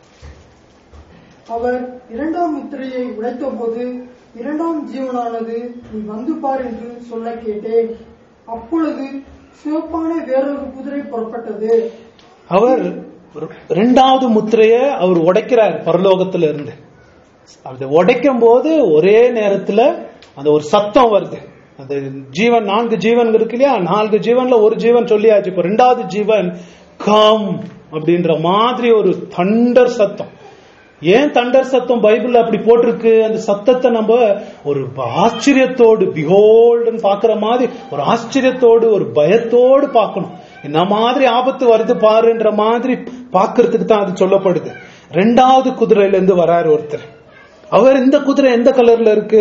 அவர் இரண்டாம் முத்திரையை உடைத்தபோது இரண்டாம் ஜீவனானது நீ வந்து பார் என்று சொல்ல கேட்டேன் அப்பொழுது சிவப்பான வேறொரு குதிரை புறப்பட்டது அவர் இரண்டாவது முத்திரைய அவர் உடைக்கிறார் பரலோகத்துல இருந்து அதை உடைக்கும் போது ஒரே நேரத்துல அந்த ஒரு சத்தம் வருது அந்த ஜீவன் நான்கு ஜீவன் இருக்கு இல்லையா நான்கு ஜீவன்ல ஒரு ஜீவன் சொல்லியாச்சு இப்ப ரெண்டாவது ஜீவன் கம் அப்படின்ற மாதிரி ஒரு தண்டர் சத்தம் ஏன் தண்டர் சத்தம் பைபிள்ல அப்படி போட்டிருக்கு அந்த சத்தத்தை நம்ம ஒரு ஆச்சரியத்தோடு பிஹோல்டுன்னு பாக்குற மாதிரி ஒரு ஆச்சரியத்தோடு ஒரு பயத்தோடு பார்க்கணும் என்ன மாதிரி ஆபத்து வருது பாருன்ற மாதிரி பாக்குறதுக்கு தான் அது சொல்லப்படுது ரெண்டாவது குதிரையில இருந்து வராரு ஒருத்தர் அவர் இந்த குதிரை எந்த கலர்ல இருக்கு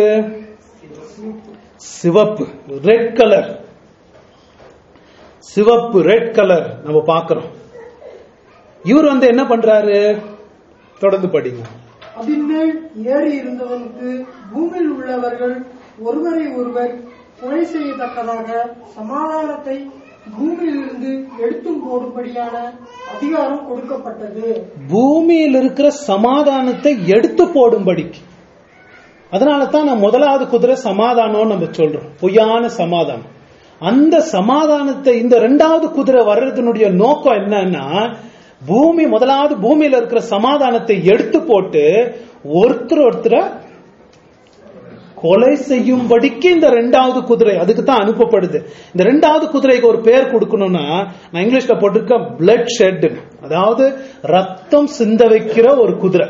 சிவப்பு ரெட் கலர் சிவப்பு ரெட் கலர் நம்ம பார்க்கிறோம் இவர் வந்து என்ன பண்றாரு தொடர்ந்து படிங்க அதின்மேல் ஏறி இருந்தவனுக்கு பூமியில் உள்ளவர்கள் ஒருவரை ஒருவர் கொலை செய்யத்தக்கதாக சமாதானத்தை பூமியிலிருந்து எடுத்தும் போடும்படியான அதிகாரம் கொடுக்கப்பட்டது பூமியில் இருக்கிற சமாதானத்தை எடுத்து போடும்படிக்கு அதனால தான் நான் முதலாவது குதிரை சமாதானம் நம்ம சொல்றோம் பொய்யான சமாதானம் அந்த சமாதானத்தை இந்த ரெண்டாவது குதிரை வர்றதுனுடைய நோக்கம் என்னன்னா பூமி முதலாவது பூமியில இருக்கிற சமாதானத்தை எடுத்து போட்டு ஒருத்தர் ஒருத்தரை கொலை செய்யும்படிக்கு இந்த ரெண்டாவது குதிரை அதுக்கு தான் அனுப்பப்படுது இந்த ரெண்டாவது குதிரைக்கு ஒரு பேர் கொடுக்கணும்னா நான் இங்கிலீஷ்ல போட்டிருக்க பிளட் ஷெட் அதாவது ரத்தம் சிந்த வைக்கிற ஒரு குதிரை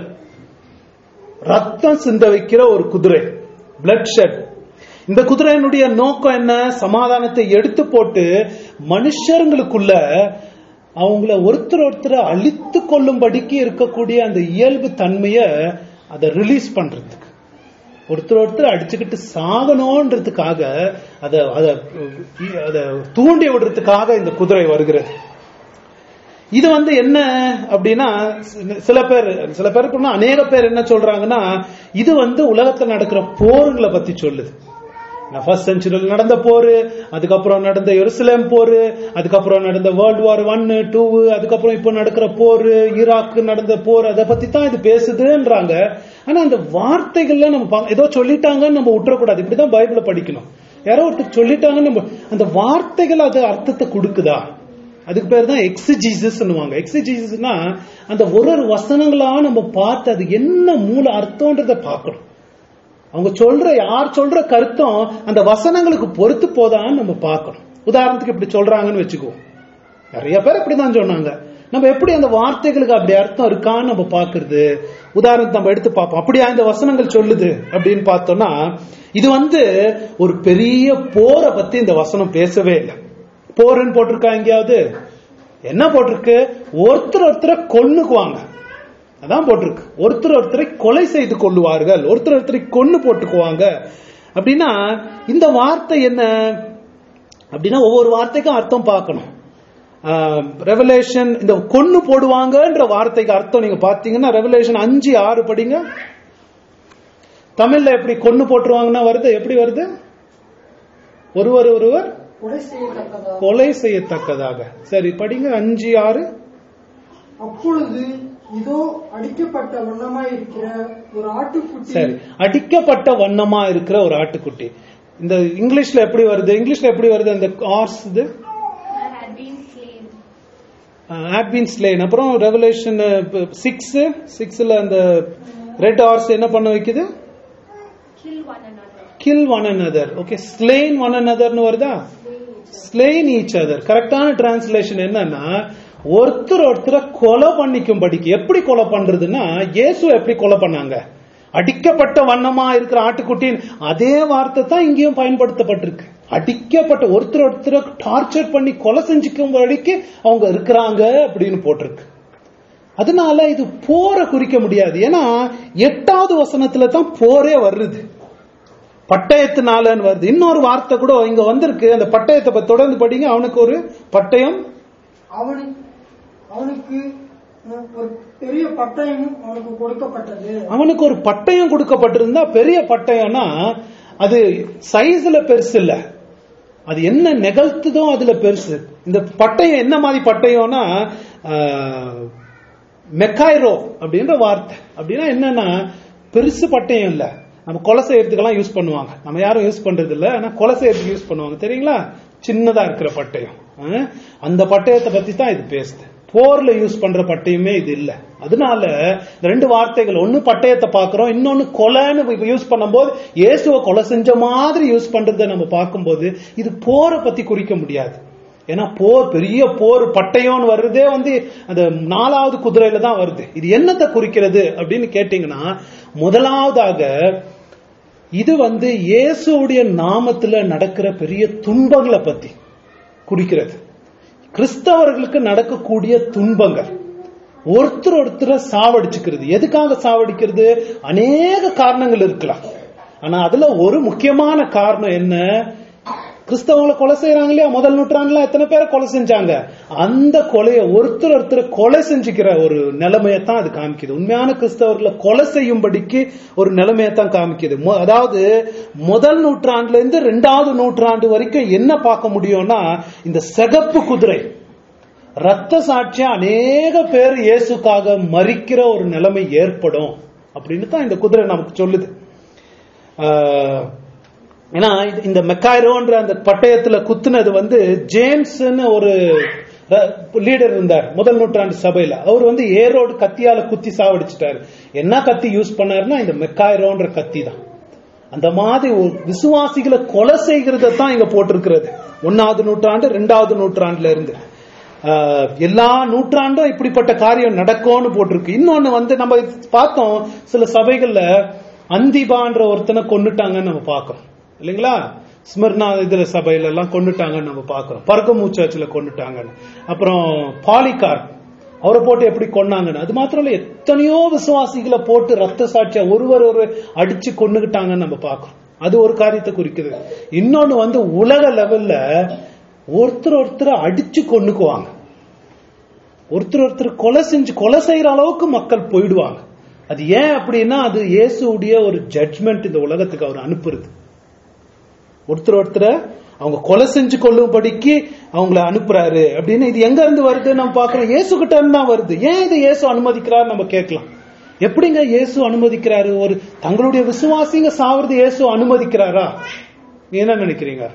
ரத்தம் சிந்த வைக்கிற ஒரு குதிரை பிளட் ஷெட் இந்த குதிரையினுடைய நோக்கம் என்ன சமாதானத்தை எடுத்து போட்டு மனுஷர்களுக்குள்ள அவங்கள ஒருத்தர் ஒருத்தரை அழித்து கொள்ளும்படிக்கு இருக்கக்கூடிய அந்த இயல்பு தன்மையை அதை ரிலீஸ் பண்றதுக்கு ஒருத்தர் ஒருத்தர் அடிச்சுக்கிட்டு சாகணும்ன்றதுக்காக அதை அதை அதை தூண்டி விடுறதுக்காக இந்த குதிரை வருகிறது இது வந்து என்ன அப்படின்னா சி- சில பேர் சில பேருக்கு அநேக பேர் என்ன சொல்றாங்கன்னா இது வந்து உலகத்துல நடக்கிற போருங்களை பத்தி சொல்லுது ஃபர்ஸ்ட் செஞ்சுரியில் நடந்த போர் அதுக்கப்புறம் நடந்த எருசலேம் போர் அதுக்கப்புறம் நடந்த வேர்ல்டு வார் ஒன் டூ அதுக்கப்புறம் இப்போ நடக்கிற போர் ஈராக்கு நடந்த போர் அதை பத்தி தான் இது பேசுதுன்றாங்க ஆனா அந்த வார்த்தைகள்ல நம்ம பா- ஏதோ சொல்லிட்டாங்கன்னு நம்ம விட்டுறக்கூடாது இப்படிதான் பைபிளை படிக்கணும் யாரோ ஒருத்தர் சொல்லிட்டாங்கன்னு நம்ம அந்த வார்த்தைகள் அது அர்த்தத்தை கொடுக்குதா அதுக்கு பேர் தான் எக்ஸிஜீசஸ்னுவாங்க எக்ஸிஜீசஸ்னா அந்த ஒரு ஒரு வசனங்களா நம்ம பார்த்து அது என்ன மூல அர்த்தம்ன்றத பார்க்கணும் அவங்க சொல்ற யார் சொல்ற கருத்தம் அந்த வசனங்களுக்கு பொறுத்து போதான்னு நம்ம பார்க்கணும் உதாரணத்துக்கு இப்படி சொல்றாங்கன்னு வச்சுக்குவோம் நிறைய பேர் இப்படிதான் சொன்னாங்க நம்ம எப்படி அந்த வார்த்தைகளுக்கு அப்படி அர்த்தம் இருக்கான்னு நம்ம பாக்குறது உதாரணத்தை நம்ம எடுத்து பார்ப்போம் அப்படியா இந்த வசனங்கள் சொல்லுது அப்படின்னு பார்த்தோம்னா இது வந்து ஒரு பெரிய போரை பத்தி இந்த வசனம் பேசவே இல்லை போருன்னு போட்டிருக்கா எங்கேயாவது என்ன போட்டிருக்கு ஒருத்தர் ஒருத்தரை கொன்னுக்குவாங்க அதான் போட்டிருக்கு ஒருத்தர் ஒருத்தரை கொலை செய்து கொள்ளுவார்கள் ஒருத்தர் ஒருத்தரை கொன்னு போட்டுக்குவாங்க அப்படின்னா இந்த வார்த்தை என்ன அப்படின்னா ஒவ்வொரு வார்த்தைக்கும் அர்த்தம் பார்க்கணும் ரெவலேஷன் இந்த கொன்னு போடுவாங்கன்ற வார்த்தைக்கு அர்த்தம் நீங்க பாத்தீங்கன்னா ரெவலேஷன் அஞ்சு ஆறு படிங்க தமிழ்ல எப்படி கொன்னு போட்டுருவாங்கன்னா வருது எப்படி வருது ஒருவர் ஒருவர் கொலை செய்யத்தக்கதாக கொலை செய்யத்தக்கதாக சரி படிங்க அஞ்சு ஆறு அப்பொழுது இதோ அடிக்கப்பட்ட வண்ணமாய் இருக்கிற ஒரு ஆட்டுக்குட்டி சரி அடிக்கப்பட்ட வண்ணமா இருக்கிற ஒரு ஆட்டுக்குட்டி இந்த இங்கிலீஷ்ல எப்படி வருது இங்கிலீஷ்ல எப்படி வருது அந்த ஆர்ஸ் இது had been slain. had been slain அப்புறம் ரெவலேஷன் சிக்ஸ் சிக்ஸ்ல அந்த ரெட் ஆர்ஸ் என்ன பண்ண வைக்குது Kill one another. Kill one another okay slain one anotherன்னு வருதா ஸ்லேன் ஈச் அதர் கரெக்டான டிரான்ஸ்லேஷன் என்னன்னா ஒருத்தர் ஒருத்தரை கொலை பண்ணிக்கும்படிக்கு எப்படி கொலை பண்றதுன்னா இயேசு எப்படி கொலை பண்ணாங்க அடிக்கப்பட்ட வண்ணமா இருக்கிற ஆட்டுக்குட்டின் அதே வார்த்தை தான் இங்கேயும் பயன்படுத்தப்பட்டிருக்கு அடிக்கப்பட்ட ஒருத்தர் ஒருத்தரை டார்ச்சர் பண்ணி கொலை செஞ்சுக்கும்படிக்கு அவங்க இருக்கிறாங்க அப்படின்னு போட்டிருக்கு அதனால இது போரை குறிக்க முடியாது ஏன்னா எட்டாவது வசனத்துல தான் போரே வருது பட்டயத்தினாலன்னு வருது இன்னொரு வார்த்தை கூட இங்க வந்திருக்கு அந்த பட்டயத்தை பத்தி தொடர்ந்து படிங்க அவனுக்கு ஒரு பட்டயம் அவனுக்கு அவனுக்கு ஒரு பெரிய பட்டயமும் அவனுக்கு கொடுக்கப்பட்டது அவனுக்கு ஒரு பட்டயம் கொடுக்கப்பட்டிருந்தா பெரிய பட்டயம்னா அது சைஸ்ல பெருசு இல்ல அது என்ன நிகழ்த்துதோ அதுல பெருசு இந்த பட்டயம் என்ன மாதிரி பட்டயம்னா ஆஹ், மெக்காய்ரோ அப்படின்ற வார்த்தை அப்படின்னா என்னன்னா பெருசு பட்டயம் இல்ல நம்ம கொலை செய்யறதுக்கெல்லாம் யூஸ் பண்ணுவாங்க நம்ம யாரும் யூஸ் பண்றது இல்ல ஆனா கொலை செய்யறதுக்கு யூஸ் பண்ணுவாங்க தெரியுங்களா சின்னதா இருக்கிற பட்டயம் ஆஹ், அந்த பட்டயத்தை பத்தி தான் இது பேசுது போர்ல யூஸ் பண்ற பட்டயமே இது இல்ல அதனால இந்த ரெண்டு வார்த்தைகள் ஒண்ணு பட்டயத்தை பார்க்கிறோம் இன்னொன்னு கொலைன்னு யூஸ் பண்ணும்போது இயேசுவை கொலை செஞ்ச மாதிரி யூஸ் பண்றதை நம்ம பார்க்கும்போது இது போரை பத்தி குறிக்க முடியாது ஏன்னா போர் பெரிய போர் பட்டயம்னு வர்றதே வந்து அந்த நாலாவது குதிரையில தான் வருது இது என்னத்தை குறிக்கிறது அப்படின்னு கேட்டீங்கன்னா முதலாவதாக இது வந்து இயேசுவுடைய நாமத்துல நடக்கிற பெரிய துன்பங்களை பத்தி குறிக்கிறது கிறிஸ்தவர்களுக்கு நடக்கக்கூடிய துன்பங்கள் ஒருத்தர் ஒருத்தரை சாவடிச்சுக்கிறது எதுக்காக சாவடிக்கிறது அநேக காரணங்கள் இருக்கலாம் ஆனா அதுல ஒரு முக்கியமான காரணம் என்ன கிறிஸ்தவங்களை கொலை செய்யறாங்க இல்லையா முதல் நூற்றாண்டுல எத்தனை பேரை கொலை செஞ்சாங்க அந்த கொலையை ஒருத்தர் ஒருத்தர் கொலை செஞ்சுக்கிற ஒரு நிலைமையை தான் அது காமிக்குது உண்மையான கிறிஸ்தவர்களை கொலை செய்யும்படிக்கு ஒரு நிலைமையை தான் காமிக்குது மொ- அதாவது முதல் நூற்றாண்டுல இருந்து ரெண்டாவது நூற்றாண்டு வரைக்கும் என்ன பார்க்க முடியும்னா இந்த சிகப்பு குதிரை ரத்த சாட்சியா அநேக பேர் இயேசுக்காக மறிக்கிற ஒரு நிலைமை ஏற்படும் அப்படின்னு தான் இந்த குதிரை நமக்கு சொல்லுது ஆஹ், ஏன்னா இது- இந்த மெக்காய்ரோன்ற அந்த பட்டயத்துல குத்துனது வந்து ஜேம்ஸ்னு ஒரு லீடர் இருந்தார் முதல் நூற்றாண்டு சபையில அவர் வந்து ஏரோடு கத்தியால குத்தி சாவடிச்சிட்டாரு என்ன கத்தி யூஸ் பண்ணாருன்னா இந்த மெக்காய்ரோன்ற கத்தி தான் அந்த மாதிரி ஒரு விசுவாசிகளை கொலை செய்கிறத தான் இங்க போட்டிருக்கிறது ஒன்னாவது நூற்றாண்டு ரெண்டாவது நூற்றாண்டுல இருந்து ஆஹ், எல்லா நூற்றாண்டும் இப்படிப்பட்ட காரியம் நடக்கும்னு போட்டிருக்கு இன்னொன்னு வந்து நம்ம பார்த்தோம் சில சபைகள்ல அந்திபான்ற ஒருத்தனை கொன்னுட்டாங்கன்னு நம்ம பார்க்கறோம் இல்லைங்களா ஸ்மிர்னா இதுல சபையில எல்லாம் கொன்னுட்டாங்கன்னு நம்ம பார்க்கறோம் பர்கமூ சர்ச்சில் கொன்னுட்டாங்கன்னு அப்புறம் பாலிகார் அவரை போட்டு எப்படி கொன்னாங்கன்னு அது மாத்திரம் இல்ல எத்தனையோ விசுவாசிகளை போட்டு ரத்த சாட்சியா ஒருவர் ஒரு அடிச்சு கொன்னுகிட்டாங்கன்னு நம்ம பார்க்கறோம் அது ஒரு காரியத்தை குறிக்குது இன்னொன்னு வந்து உலக லெவல்ல ஒருத்தர் ஒருத்தர் அடிச்சு கொன்னுக்குவாங்க ஒருத்தர் ஒருத்தர் கொலை செஞ்சு கொலை செய்யற அளவுக்கு மக்கள் போயிடுவாங்க அது ஏன் அப்படின்னா அது இயேசுடைய ஒரு ஜட்ஜ்மெண்ட் இந்த உலகத்துக்கு அவர் அனுப்புறது ஒருத்தர் ஒருத்தரை அவங்க கொலை செஞ்சு கொள்ளும்படிக்கு அவங்கள அனுப்புறாரு அப்படின்னு இது எங்க இருந்து வருது நம்ம பாக்குறோம் இயேசு கிட்ட இருந்து தான் வருது ஏன் இது இயேசு அனுமதிக்கிறாரு நம்ம கேட்கலாம் எப்படிங்க இயேசு அனுமதிக்கிறாரு ஒரு தங்களுடைய விசுவாசிங்க சாவறது இயேசு அனுமதிக்கிறாரா நீங்க என்ன நினைக்கிறீங்க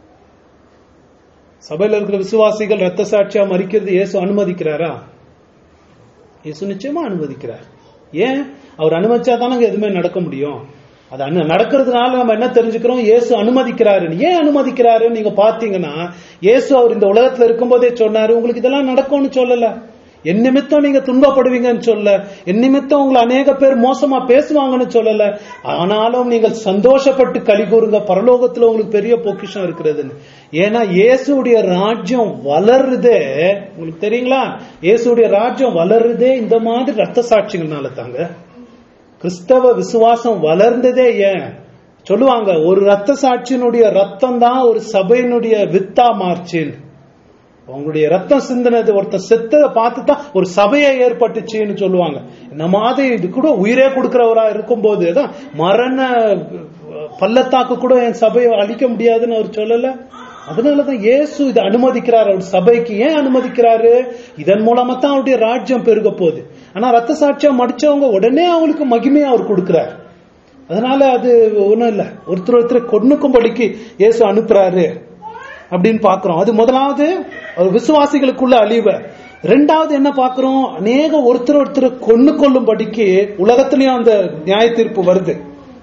சபையில இருக்கிற விசுவாசிகள் ரத்த சாட்சியா மறிக்கிறது இயேசு அனுமதிக்கிறாரா இயேசு நிச்சயமா அனுமதிக்கிறார் ஏன் அவர் அனுமதிச்சா தானங்க எதுவுமே நடக்க முடியும் அது அனு- நடக்கிறதுனால நம்ம என்ன தெரிஞ்சுக்கிறோம் இயேசு அனுமதிக்கிறாருன்னு ஏன் அனுமதிக்கிறாருன்னு நீங்க பாத்தீங்கன்னா இயேசு அவர் இந்த உலகத்துல இருக்கும்போதே சொன்னாரு உங்களுக்கு இதெல்லாம் நடக்கும்னு சொல்லல என் நிமித்தம் நீங்க துன்பப்படுவீங்கன்னு சொல்ல என் நிமித்தம் உங்களை அநேக பேர் மோசமா பேசுவாங்கன்னு சொல்லல ஆனாலும் நீங்கள் சந்தோஷப்பட்டு கலி கூறுங்க பரலோகத்துல உங்களுக்கு பெரிய பொக்கிஷம் இருக்கிறதுன்னு ஏன்னா இயேசுடைய ராஜ்யம் வளருதே உங்களுக்கு தெரியுங்களா இயேசுடைய ராஜ்யம் வளருதே இந்த மாதிரி ரத்த சாட்சிகள்னால தாங்க கிறிஸ்தவ விசுவாசம் வளர்ந்ததே ஏன் சொல்லுவாங்க ஒரு ரத்த சாட்சியினுடைய ரத்தம் தான் ஒரு சபையினுடைய வித்தா மார்ச்சின்னு உங்களுடைய ரத்தம் சிந்தினது ஒருத்தர் செத்ததை பார்த்து தான் ஒரு சபையை ஏற்பட்டுச்சுன்னு சொல்லுவாங்க இந்த மாதிரி இது கூட உயிரே கொடுக்கிறவரா இருக்கும்போது தான் மரண பள்ளத்தாக்கு கூட என் சபையை அழிக்க முடியாதுன்னு அவர் சொல்லல அதனாலதான் இயேசு இதை அனுமதிக்கிறார் அவர் சபைக்கு ஏன் அனுமதிக்கிறாரு இதன் மூலமா தான் அவருடைய ராஜ்யம் பெருக போகுது ஆனா ரத்த சாட்சியா மடிச்சவங்க உடனே அவங்களுக்கு மகிமையை அவர் கொடுக்கிறார் அதனால அது ஒண்ணும் இல்ல ஒருத்தர் ஒருத்தர் கொன்னுக்கும்படிக்கு இயேசு அனுப்புறாரு அப்படின்னு பாக்குறோம் அது முதலாவது ஒரு விசுவாசிகளுக்குள்ள அழிவு ரெண்டாவது என்ன பாக்குறோம் அநேக ஒருத்தர் ஒருத்தர் கொன்னு கொள்ளும்படிக்கு உலகத்திலயும் அந்த நியாய தீர்ப்பு வருது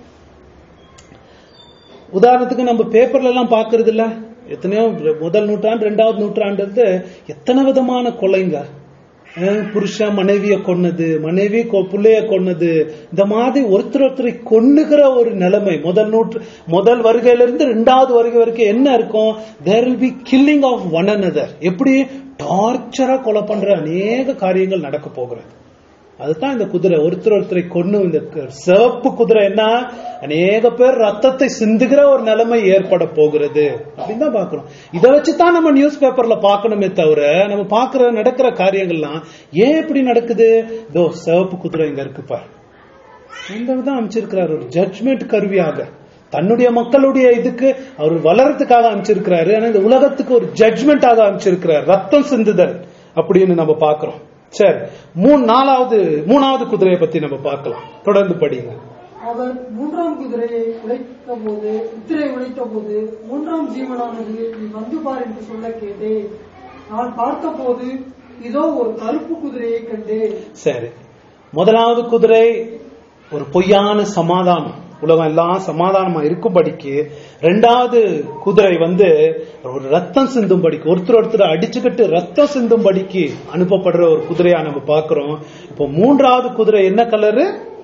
உதாரணத்துக்கு நம்ம பேப்பர்ல எல்லாம் பாக்குறது இல்ல எத்தனையோ முதல் நூற்றாண்டு ரெண்டாவது நூற்றாண்டு இருந்து எத்தனை விதமான கொலைங்க அஹ் புருஷன் மனைவிய கொன்னது மனைவி கொ- புள்ளைய கொன்னது இந்த மாதிரி ஒருத்தர் ஒருத்தரை கொன்னுகிற ஒரு நிலைமை முதல் நூற்று முதல் வருகையில இருந்து ரெண்டாவது வருகை வரைக்கும் என்ன இருக்கும் there will be killing of one another எப்படி டார்ச்சரா கொலை பண்ற அநேக காரியங்கள் நடக்க போகிறது அதுதான் இந்த குதிரை ஒருத்தர் ஒருத்தரை கொண்டு இந்த க- சிவப்பு குதிரை என்ன அநேக பேர் ரத்தத்தை சிந்துகிற ஒரு நிலைமை ஏற்பட போகிறது அப்படின்னு தான் பார்க்கிறோம் இதை வச்சு தான் நம்ம நியூஸ் பேப்பர்ல பார்க்கணுமே தவிர நம்ம பார்க்கிற நடக்கிற காரியங்கள்லாம் ஏன் இப்படி நடக்குது இதோ சிவப்பு குதிரை இங்க இருக்கு பாரு ஆண்டவர் தான் அமைச்சிருக்கிறார் ஒரு ஜட்ஜ்மெண்ட் கருவியாக தன்னுடைய மக்களுடைய இதுக்கு அவர் வளர்றதுக்காக அமைச்சிருக்கிறாரு ஆனா இந்த உலகத்துக்கு ஒரு ஜட்ஜ்மெண்டாக அமைச்சிருக்கிறார் ரத்தம் சிந்துதல் அப்படின்னு நம்ம பார்க்கிறோம் சரி மூணு நாலாவது மூணாவது குதிரையை பத்தி நம்ம பார்க்கலாம் தொடர்ந்து படிங்க அவர் மூன்றாம் குதிரையை உழைத்த போது குதிரை உழைத்த போது மூன்றாம் ஜீவனானது நீ வந்து பார் என்று சொல்ல கேட்டேன் நான் பார்த்தபோது இதோ ஒரு கருப்பு குதிரையை கண்டேன் சரி முதலாவது குதிரை ஒரு பொய்யான சமாதானம் உலகம் எல்லாம் சமாதானமா இருக்கும்படிக்கு ரெண்டாவது குதிரை வந்து ஒரு ரத்தம் சிந்தும்படிக்கு ஒருத்தர் ஒருத்தர் அடிச்சுக்கிட்டு ரத்தம் சிந்தும்படிக்கு அனுப்பப்படுற ஒரு குதிரையா நம்ம பார்க்கிறோம் இப்போ மூன்றாவது குதிரை என்ன கலரு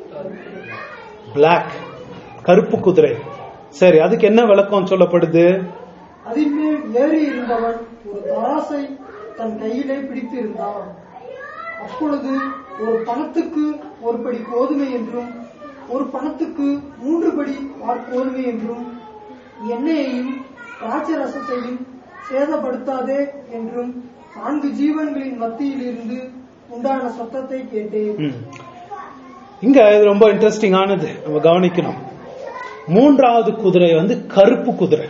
பிளாக் கருப்பு குதிரை சரி அதுக்கு என்ன விளக்கம் சொல்லப்படுது அதின் மேல் ஏறி இருந்தவன் ஒரு தராசை தன் கையிலே பிடித்திருந்தான் அப்பொழுது ஒரு பணத்துக்கு ஒரு படி கோதுமை என்றும் ஒரு பணத்துக்கு மூன்று படி கோதுமை என்றும் எண்ணெயையும் திராட்சை ரசத்தையும் சேதப்படுத்தாதே என்றும் நான்கு ஜீவன்களின் மத்தியில் இருந்து உண்டான சத்தத்தை கேட்டேன் ம். இங்க இது ரொம்ப இன்ட்ரெஸ்டிங் ஆனது நம்ம கவனிக்கணும் மூன்றாவது குதிரை வந்து கருப்பு குதிரை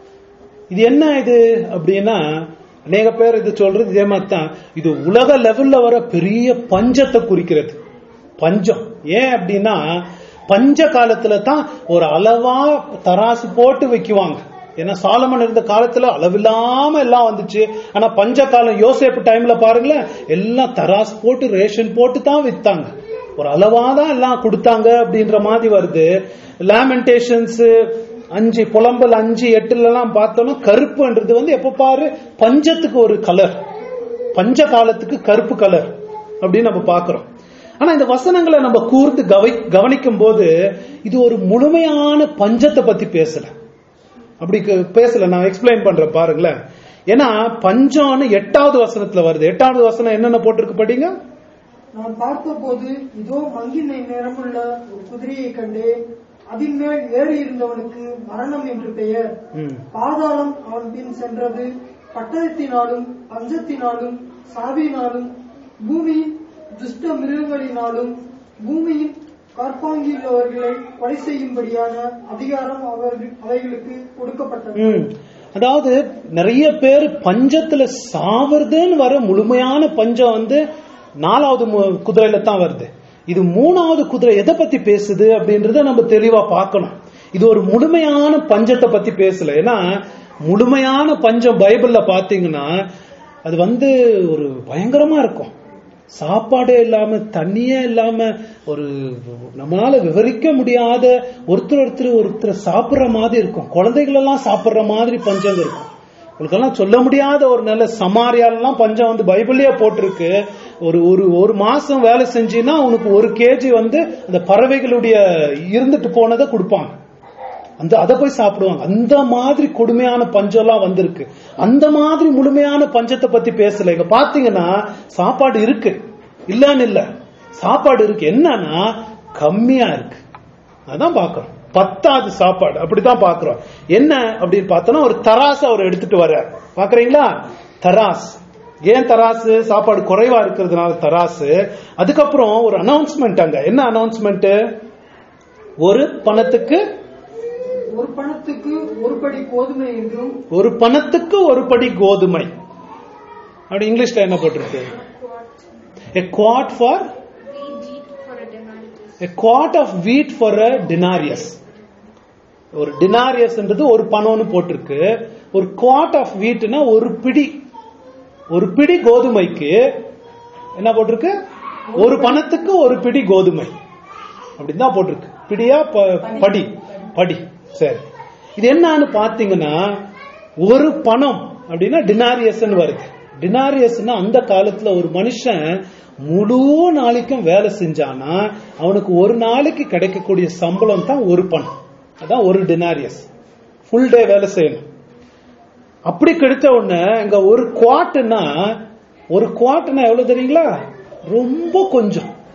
இது என்ன இது அப்படின்னா அநேக பேர் இது சொல்றது இதே மாதிரி தான் இது உலக லெவல்ல வர பெரிய பஞ்சத்தை குறிக்கிறது பஞ்சம் ஏன் அப்படின்னா பஞ்ச காலத்துல தான் ஒரு அளவா தராசு போட்டு வைக்குவாங்க ஏன்னா சாலமன் இருந்த காலத்துல அளவில்லாம எல்லாம் வந்துச்சு ஆனா பஞ்ச காலம் யோசேப்பு டைம்ல பாருங்களேன் எல்லாம் தராசு போட்டு ரேஷன் போட்டு தான் வித்தாங்க ஒரு அளவா தான் எல்லாம் கொடுத்தாங்க அப்படின்ற மாதிரி வருது லேமெண்டேஷன்ஸ் அஞ்சு புலம்பல் அஞ்சு எட்டுல எல்லாம் பார்த்தோம்னா கருப்புன்றது வந்து எப்ப பாரு பஞ்சத்துக்கு ஒரு கலர் பஞ்ச காலத்துக்கு கருப்பு கலர் அப்படின்னு நம்ம பார்க்கிறோம் ஆனா இந்த வசனங்களை நம்ம கூர்ந்து கவை கவனிக்கும் போது இது ஒரு முழுமையான பஞ்சத்தை பத்தி பேசல அப்படி க- பேசல நான் எக்ஸ்பிளைன் பண்றேன் பாருங்களேன் ஏன்னா பஞ்சம்னு எட்டாவது வசனத்துல வருது எட்டாவது வசனம் என்னென்ன போட்டிருக்கு படிங்க நான் பார்த்தபோது இதோ மங்கின நிறமுள்ள ஒரு குதிரையை கண்டேன் அதின் மேல் ஏறி இருந்தவனுக்கு மரணம் என்று பெயர் ம். பாதாளம் அவன் பின் சென்றது பட்டயத்தினாலும் பஞ்சத்தினாலும் சாவியினாலும் பூமியின் துஷ்ட மிருகங்களினாலும் பூமியின் கற்பாங்கியுள்ளவர்களை கொலை செய்யும்படியான அதிகாரம் அவர்கள் அவைகளுக்கு கொடுக்கப்பட்டது ம். அதாவது நிறைய பேர் பஞ்சத்துல சாவறதுன்னு வர முழுமையான பஞ்சம் வந்து நாலாவது மு- குதிரையில தான் வருது இது மூணாவது குதிரை எதை பத்தி பேசுது அப்படின்றத நம்ம தெளிவா பார்க்கணும் இது ஒரு முழுமையான பஞ்சத்தை பத்தி பேசல ஏன்னா முழுமையான பஞ்சம் பைபிள்ல பாத்தீங்கன்னா அது வந்து ஒரு பயங்கரமா இருக்கும் சாப்பாடே இல்லாம தண்ணியே இல்லாம ஒரு நம்மளால விவரிக்க முடியாத ஒருத்தர் ஒருத்தர் ஒருத்தர் சாப்பிடுற மாதிரி இருக்கும் குழந்தைகள் எல்லாம் சாப்பிடுற மாதிரி பஞ்சம் இருக்கும் உங்களுக்கெல்லாம் சொல்ல முடியாத ஒரு நல்ல சமாரியாலெல்லாம் பஞ்சம் வந்து பைபிள்லயே போட்டிருக்கு ஒரு ஒரு ஒரு மாசம் வேலை செஞ்சீன்னா உனக்கு ஒரு கேஜி வந்து அந்த பறவைகளுடைய இருந்துட்டு போனதை கொடுப்பாங்க அந்த அதை போய் சாப்பிடுவாங்க அந்த மாதிரி கொடுமையான பஞ்சம் எல்லாம் வந்திருக்கு அந்த மாதிரி முழுமையான பஞ்சத்தை பத்தி பேசல இங்க பாத்தீங்கன்னா சாப்பாடு இருக்கு இல்லன்னு இல்ல சாப்பாடு இருக்கு என்னன்னா கம்மியா இருக்கு அதான் பாக்குறோம் பத்தாவது சாப்பாடு அப்படித்தான் பாக்குறோம் என்ன அப்படின்னு பார்த்தோம்னா ஒரு தராசு அவர் எடுத்துட்டு வர பாக்குறீங்களா தராஸ் ஏன் தராசு சாப்பாடு குறைவா இருக்கிறதுனால தராசு அதுக்கப்புறம் ஒரு அனௌன்ஸ்மெண்ட் அங்க என்ன அனௌன்ஸ்மெண்ட் ஒரு பணத்துக்கு ஒரு பணத்துக்கு ஒரு படி கோதுமை என்றும் ஒரு பணத்துக்கு ஒரு படி கோதுமை அப்படி இங்கிலீஷ்ல என்ன போட்டிருக்கு a quart for Wheat for a denarius. a quart of wheat for a denarius ஒரு டினாரியஸ்ன்றது ஒரு பணம்னு போட்டிருக்கு ஒரு குவாட் ஆஃப் வீட்னா ஒரு பிடி ஒரு பிடி கோதுமைக்கு என்ன போட்டிருக்கு ஒரு பணத்துக்கு ஒரு பிடி கோதுமை அப்படின்னு தான் போட்டிருக்கு பிடியா ப- படி படி சரி இது என்னன்னு பாத்தீங்கன்னா ஒரு பணம் அப்படின்னா டினாரியஸ்ன்னு வருது டினாரியஸ்னா அந்த காலத்துல ஒரு மனுஷன் முழு நாளைக்கும் வேலை செஞ்சானா அவனுக்கு ஒரு நாளைக்கு கிடைக்கக்கூடிய சம்பளம் தான் ஒரு பணம் அதான் ஒரு டினாரியஸ் ஃபுல் டே வேலை செய்யணும் அப்படி கிடைச்ச உடனே இங்க ஒரு குவாட்டுனா ஒரு குவாட்டுனா எவ்வளவு தெரியுங்களா ரொம்ப கொஞ்சம்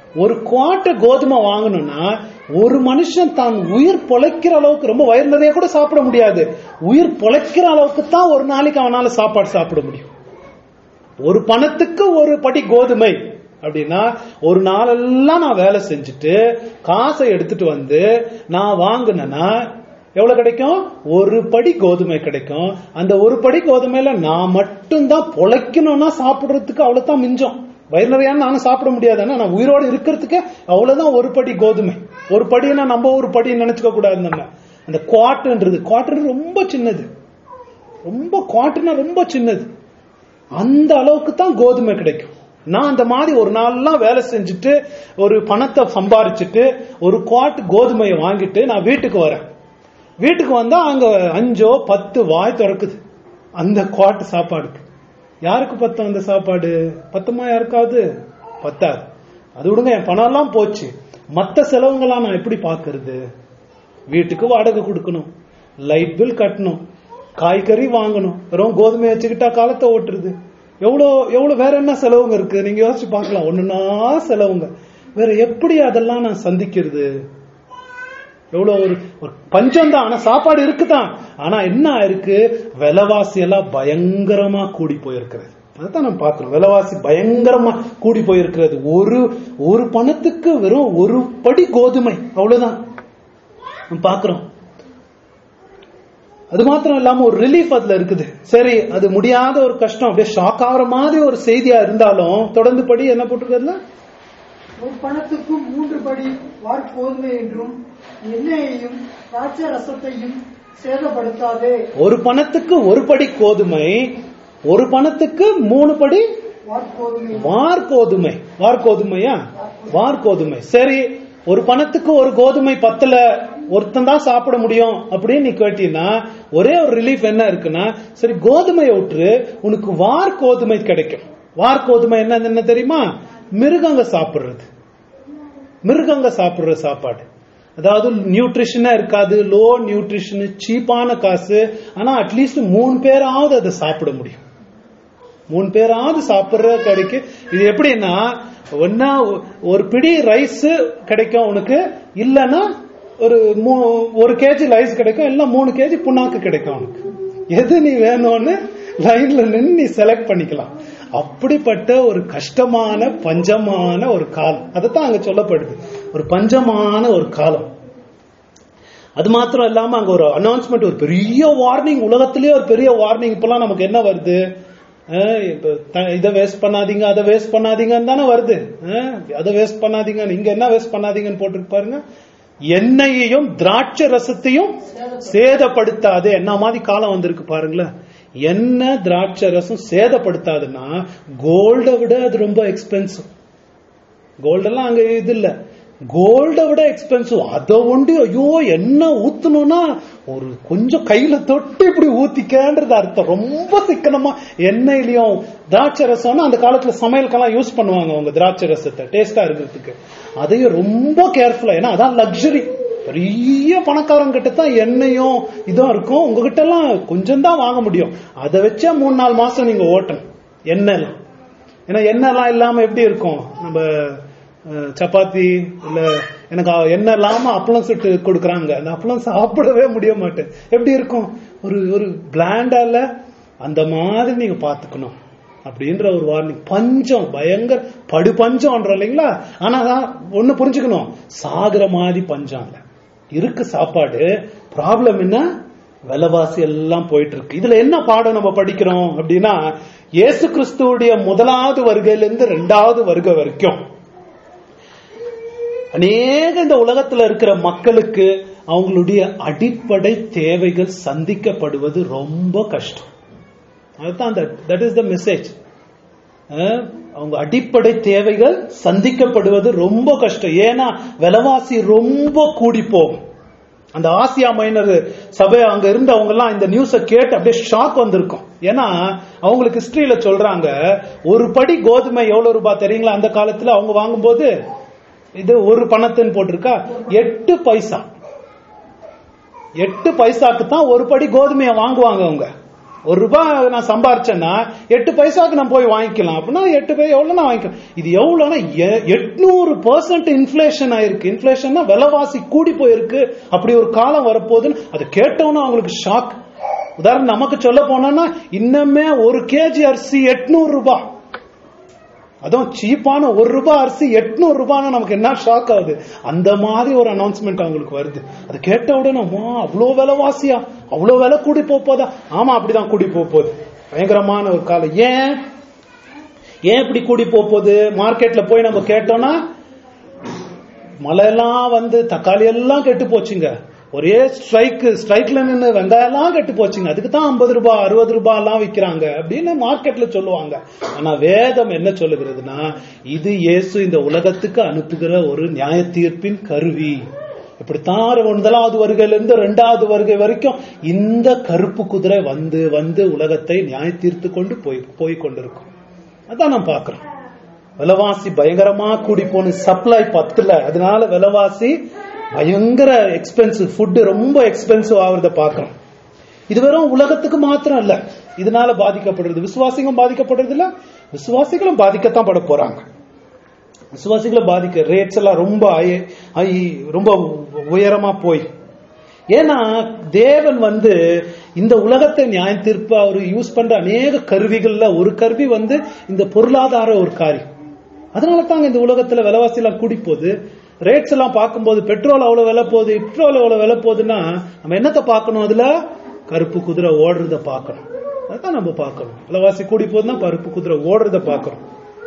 ஒரு குவாட்டை கோதுமை வாங்கணும்னா ஒரு மனுஷன் தான் உயிர் பொழைக்கிற அளவுக்கு ரொம்ப வயிறு நிறைய கூட சாப்பிட முடியாது உயிர் பொழைக்கிற அளவுக்கு தான் ஒரு நாளைக்கு அவனால சாப்பாடு சாப்பிட முடியும் ஒரு பணத்துக்கு ஒரு படி கோதுமை அப்படின்னா ஒரு நாளெல்லாம் நான் வேலை செஞ்சுட்டு காசை எடுத்துட்டு வந்து நான் வாங்கினேன்னா எவ்வளவு கிடைக்கும் ஒரு படி கோதுமை கிடைக்கும் அந்த ஒரு படி கோதுமையில நான் மட்டும்தான் பொழைக்கணும்னா சாப்பிடுறதுக்கு அவ்வளவுதான் மிஞ்சம் வயிறு நிறையான நானும் சாப்பிட முடியாது ஆனா நான் உயிரோடு இருக்கிறதுக்கு அவ்வளவுதான் ஒரு படி கோதுமை ஒரு படினா நம்ம ஒரு படி நினைச்சுக்க கூடாது நம்ம அந்த குவாட்டுன்றது குவாட்டுன்றது ரொம்ப சின்னது ரொம்ப குவாட்டுனா ரொம்ப சின்னது அந்த அளவுக்கு தான் கோதுமை கிடைக்கும் நான் அந்த மாதிரி ஒரு நாள்லாம் வேலை செஞ்சுட்டு ஒரு பணத்தை சம்பாரிச்சுட்டு ஒரு குவாட்டு கோதுமையை வாங்கிட்டு நான் வீட்டுக்கு வரேன் வீட்டுக்கு வந்தா அங்க அஞ்சோ பத்து வாய் திறக்குது அந்த குவாட்டு சாப்பாடுக்கு யாருக்கு பத்தும் அந்த சாப்பாடு பத்துமா யாருக்காவது பத்தாது அது விடுங்க என் பணம் எல்லாம் போச்சு மத்த செலவுங்களாம் நான் எப்படி பாக்குறது வீட்டுக்கு வாடகை கொடுக்கணும் லைட் பில் கட்டணும் காய்கறி வாங்கணும் வெறும் கோதுமை வச்சுக்கிட்டா காலத்தை ஓட்டுறது எவ்வளோ எவ்வளவு வேற என்ன செலவுங்க இருக்கு நீங்க யோசிச்சு பார்க்கலாம் ஒண்ணுனா செலவுங்க வேற எப்படி அதெல்லாம் நான் சந்திக்கிறது எவ்வளவு ஒரு ஒரு பஞ்சம் தான் ஆனா சாப்பாடு இருக்குதான் ஆனா என்ன இருக்கு விலைவாசி எல்லாம் பயங்கரமா கூடி போயிருக்கிறது அதான் நம்ம பாக்குறோம் விலைவாசி பயங்கரமா கூடி போயிருக்கிறது ஒரு ஒரு பணத்துக்கு வெறும் ஒரு படி கோதுமை அவ்வளவுதான் நம்ம பாக்குறோம் அது மாத்திரம் இல்லாம ஒரு ரிலீஃப் அதுல இருக்குது சரி அது முடியாத ஒரு கஷ்டம் அப்படியே ஷாக் ஆகுற மாதிரி ஒரு செய்தியா இருந்தாலும் தொடர்ந்து படி என்ன போட்டிருக்கிறதுல ஒரு பணத்துக்கும் மூன்று படி வார்கோதுமை என்றும் எண்ணெயையும் திராட்சை ரசத்தையும் சேதப்படுத்தாதே ஒரு பணத்துக்கு ஒரு படி கோதுமை ஒரு பணத்துக்கு மூணு படி வார்கோதுமை வார்கோதுமை வார்கோதுமையா வார்கோதுமை சரி ஒரு பணத்துக்கு ஒரு கோதுமை பத்தல ஒருத்தன் தான் சாப்பிட முடியும் அப்படின்னு நீ கேட்டீங்கன்னா ஒரே ஒரு ரிலீஃப் என்ன இருக்குன்னா சரி கோதுமையை விட்டுரு உனக்கு வார் கோதுமை கிடைக்கும் வார் கோதுமை என்ன என்ன தெரியுமா மிருகங்க சாப்பிடுறது மிருகங்க சாப்பிடுற சாப்பாடு அதாவது நியூட்ரிஷனா இருக்காது லோ நியூட்ரிஷன் சீப்பான காசு ஆனா அட்லீஸ்ட் மூணு பேராவது அதை சாப்பிட முடியும் மூணு பேராவது சாப்பிடுற கிடைக்கு இது எப்படின்னா ஒன்னா ஒரு பிடி ரைஸ் கிடைக்கும் உனக்கு இல்லைன்னா ஒரு மூ- ஒரு கேஜி ரைஸ் கிடைக்கும் இல்ல மூணு கேஜி புண்ணாக்கு கிடைக்கும் உனக்கு எது நீ வேணும்னு லைன்ல நின்று நீ செலக்ட் பண்ணிக்கலாம் அப்படிப்பட்ட ஒரு கஷ்டமான பஞ்சமான ஒரு காலம் அதைத்தான் அங்க சொல்லப்படுது ஒரு பஞ்சமான ஒரு காலம் அது மாத்திரம் இல்லாம அங்க ஒரு அனௌன்ஸ்மெண்ட் ஒரு பெரிய வார்னிங் உலகத்திலேயே ஒரு பெரிய வார்னிங் இப்பெல்லாம் நமக்கு என்ன வருது அஹ் இப்ப த- இதை வேஸ்ட் பண்ணாதீங்க அதை வேஸ்ட் பண்ணாதீங்கன்னு தானே வருது அஹ் அதை வேஸ்ட் பண்ணாதீங்க இங்க என்ன வேஸ்ட் பண்ணாதீங்கன்னு போட்டுருக்கு பாருங்க எண்ணெயையும் திராட்சை ரசத்தையும் சேதப்படுத்தாது என்ன மாதிரி காலம் வந்திருக்கு பாருங்களேன் எண்ணெய் திராட்சை ரசம் சேதப்படுத்தாதுன்னா கோல்டை விட அது ரொம்ப எக்ஸ்பென்சிவ் கோல்டெல்லாம் அங்க இது இல்ல கோல்டை விட எக்ஸ்பென்சிவ் அதை ஒண்டி ஐயோ என்ன ஊத்தணும்னா ஒரு கொஞ்சம் கையில தொட்டு இப்படி ஊத்திக்கன்றது அர்த்தம் ரொம்ப சிக்கனமா எண்ணெயிலையும் திராட்சை ரசம்னா அந்த காலத்துல சமையலுக்கெல்லாம் யூஸ் பண்ணுவாங்க அவங்க திராட்சை ரசத்தை டேஸ்டா இருக்கிறதுக்கு அதையும் ரொம்ப கேர்ஃபுல்லா ஏன்னா அதான் லக்ஸரி பெரிய பணக்காரங்க கிட்ட தான் எண்ணெயும் இதுவும் இருக்கும் உங்ககிட்ட எல்லாம் கொஞ்சம் தான் வாங்க முடியும் அதை வச்சா மூணு நாலு மாசம் நீங்க ஓட்டணும் எண்ணெய் எல்லாம் ஏன்னா எண்ணெய்லாம் இல்லாம எப்படி இருக்கும் நம்ம அஹ், சப்பாத்தி இல்ல எனக்கு அ- எண்ணெய் இல்லாம அப்பளம் சுட்டு கொடுக்குறாங்க அந்த அப்பளம் சாப்பிடவே முடிய மாட்டேன் எப்படி இருக்கும் ஒரு ஒரு பிளாண்டால அந்த மாதிரி நீங்க பாத்துக்கணும் அப்படின்ற ஒரு வார்னிங் பஞ்சம் பயங்கர படு பஞ்சம்ன்ற இல்லைங்களா ஆனா அதான் ஒண்ணு புரிஞ்சுக்கணும் சாகுற மாதிரி பஞ்சம் இல்ல இருக்கு சாப்பாடு ப்ராப்ளம் என்ன விலைவாசி எல்லாம் போயிட்டு இருக்கு இதுல என்ன பாடம் நம்ம படிக்கிறோம் அப்படின்னா இயேசு கிறிஸ்துவுடைய முதலாவது வருகையிலிருந்து ரெண்டாவது வருகை வரைக்கும் அநேக இந்த உலகத்துல இருக்கிற மக்களுக்கு அவங்களுடைய அடிப்படை தேவைகள் சந்திக்கப்படுவது ரொம்ப கஷ்டம் அதுதான் தட் இஸ் த மெசேஜ் அவங்க அடிப்படை தேவைகள் சந்திக்கப்படுவது ரொம்ப கஷ்டம் ஏன்னா விலைவாசி ரொம்ப கூடி போகும் அந்த ஆசியா மைனர் சபை அங்க இருந்து அவங்க எல்லாம் இந்த நியூஸ கேட்டு அப்படியே ஷாக் வந்திருக்கும் ஏன்னா அவங்களுக்கு ஹிஸ்டரியில சொல்றாங்க ஒரு படி கோதுமை எவ்வளவு ரூபாய் தெரியுங்களா அந்த காலத்துல அவங்க வாங்கும்போது இது ஒரு பணத்துன்னு போட்டிருக்கா எட்டு பைசா எட்டு பைசாக்கு தான் ஒரு படி கோதுமையை வாங்குவாங்க அவங்க ஒரு ரூபாய் நான் சம்பாரிச்சேன்னா எட்டு பைசாக்கு நான் போய் வாங்கிக்கலாம் அப்படின்னா எட்டு பை எவ்வளவு நான் வாங்கிக்கலாம் இது எவ்வளவுன்னா எ- எட்நூறு பர்சன்ட் இன்ஃபிளேஷன் ஆயிருக்கு இன்ஃபிளேஷன்னா விலைவாசி கூடி போயிருக்கு அப்படி ஒரு காலம் வரப்போகுதுன்னு அது கேட்டோன்னா அவங்களுக்கு ஷாக் உதாரணம் நமக்கு சொல்ல போனோம்னா இன்னுமே ஒரு கேஜி அரிசி எட்நூறு ரூபாய் அதுவும் சீப்பான ஒரு ரூபாய் அரிசி எட்நூறு ரூபாய்னா நமக்கு என்ன ஷாக் ஆகுது அந்த மாதிரி ஒரு அனௌன்ஸ்மெண்ட் அவங்களுக்கு வருது அது கேட்ட உடனே அம்மா அவ்வளோ விலைவாசியா அவ்வளோ விலை கூடி போக போதா ஆமா அப்படிதான் கூடி போக போகுது பயங்கரமான ஒரு காலம் ஏன் ஏன் இப்படி கூடி போக போகுது மார்க்கெட்ல போய் நம்ம கேட்டோம்னா மழையெல்லாம் வந்து தக்காளி எல்லாம் கெட்டு போச்சுங்க ஒரே ஸ்ட்ரைக் ஸ்ட்ரைக்ல நின்று வெங்காயம் எல்லாம் கெட்டு போச்சுங்க அதுக்கு தான் ஐம்பது ரூபாய் அறுபது ரூபாய் எல்லாம் விக்கிறாங்க அப்படின்னு மார்க்கெட்ல சொல்லுவாங்க ஆனா வேதம் என்ன சொல்லுகிறதுனா இது இயேசு இந்த உலகத்துக்கு அனுப்புகிற ஒரு நியாய தீர்ப்பின் கருவி இப்படித்தான் முதலாவது வருகையிலிருந்து ரெண்டாவது வருகை வரைக்கும் இந்த கருப்பு குதிரை வந்து வந்து உலகத்தை நியாய தீர்த்து கொண்டு போய் போய் கொண்டிருக்கும் அதான் நான் பாக்குறோம் விலைவாசி பயங்கரமா கூடி போன சப்ளை பத்துல அதனால விலைவாசி பயங்கர எக்ஸ்பென்சிவ் ஃபுட் ரொம்ப எக்ஸ்பென்சிவ் ஆகுறத பாக்குறோம் இது வெறும் உலகத்துக்கு மாத்திரம் இல்ல இதனால பாதிக்கப்படுறது விசுவாசிகளும் பாதிக்கப்படுறது இல்ல விசுவாசிகளும் பாதிக்கத்தான் பட போறாங்க விசுவாசிகளை பாதிக்க ரேட்ஸ் எல்லாம் ரொம்ப high- high, ரொம்ப உயரமா போய் ஏன்னா தேவன் வந்து இந்த உலகத்தை நியாய தீர்ப்பு அவர் யூஸ் பண்ற அநேக கருவிகள்ல ஒரு கருவி வந்து இந்த பொருளாதார ஒரு காரியம் அதனால தாங்க இந்த உலகத்துல விலைவாசி எல்லாம் கூடி போகுது ரேட்ஸ் எல்லாம் பார்க்கும்போது பெட்ரோல் அவ்வளவு விலை போகுது பெட்ரோல் எவ்வளவு விலை போகுதுன்னா நம்ம என்னத்தை பார்க்கணும் அதுல கருப்பு குதிரை ஓடுறத பார்க்கணும் அதான் நம்ம பார்க்கணும் விலைவாசி கூடி போகுதுன்னா கருப்பு குதிரை ஓடுறத பார்க்கணும்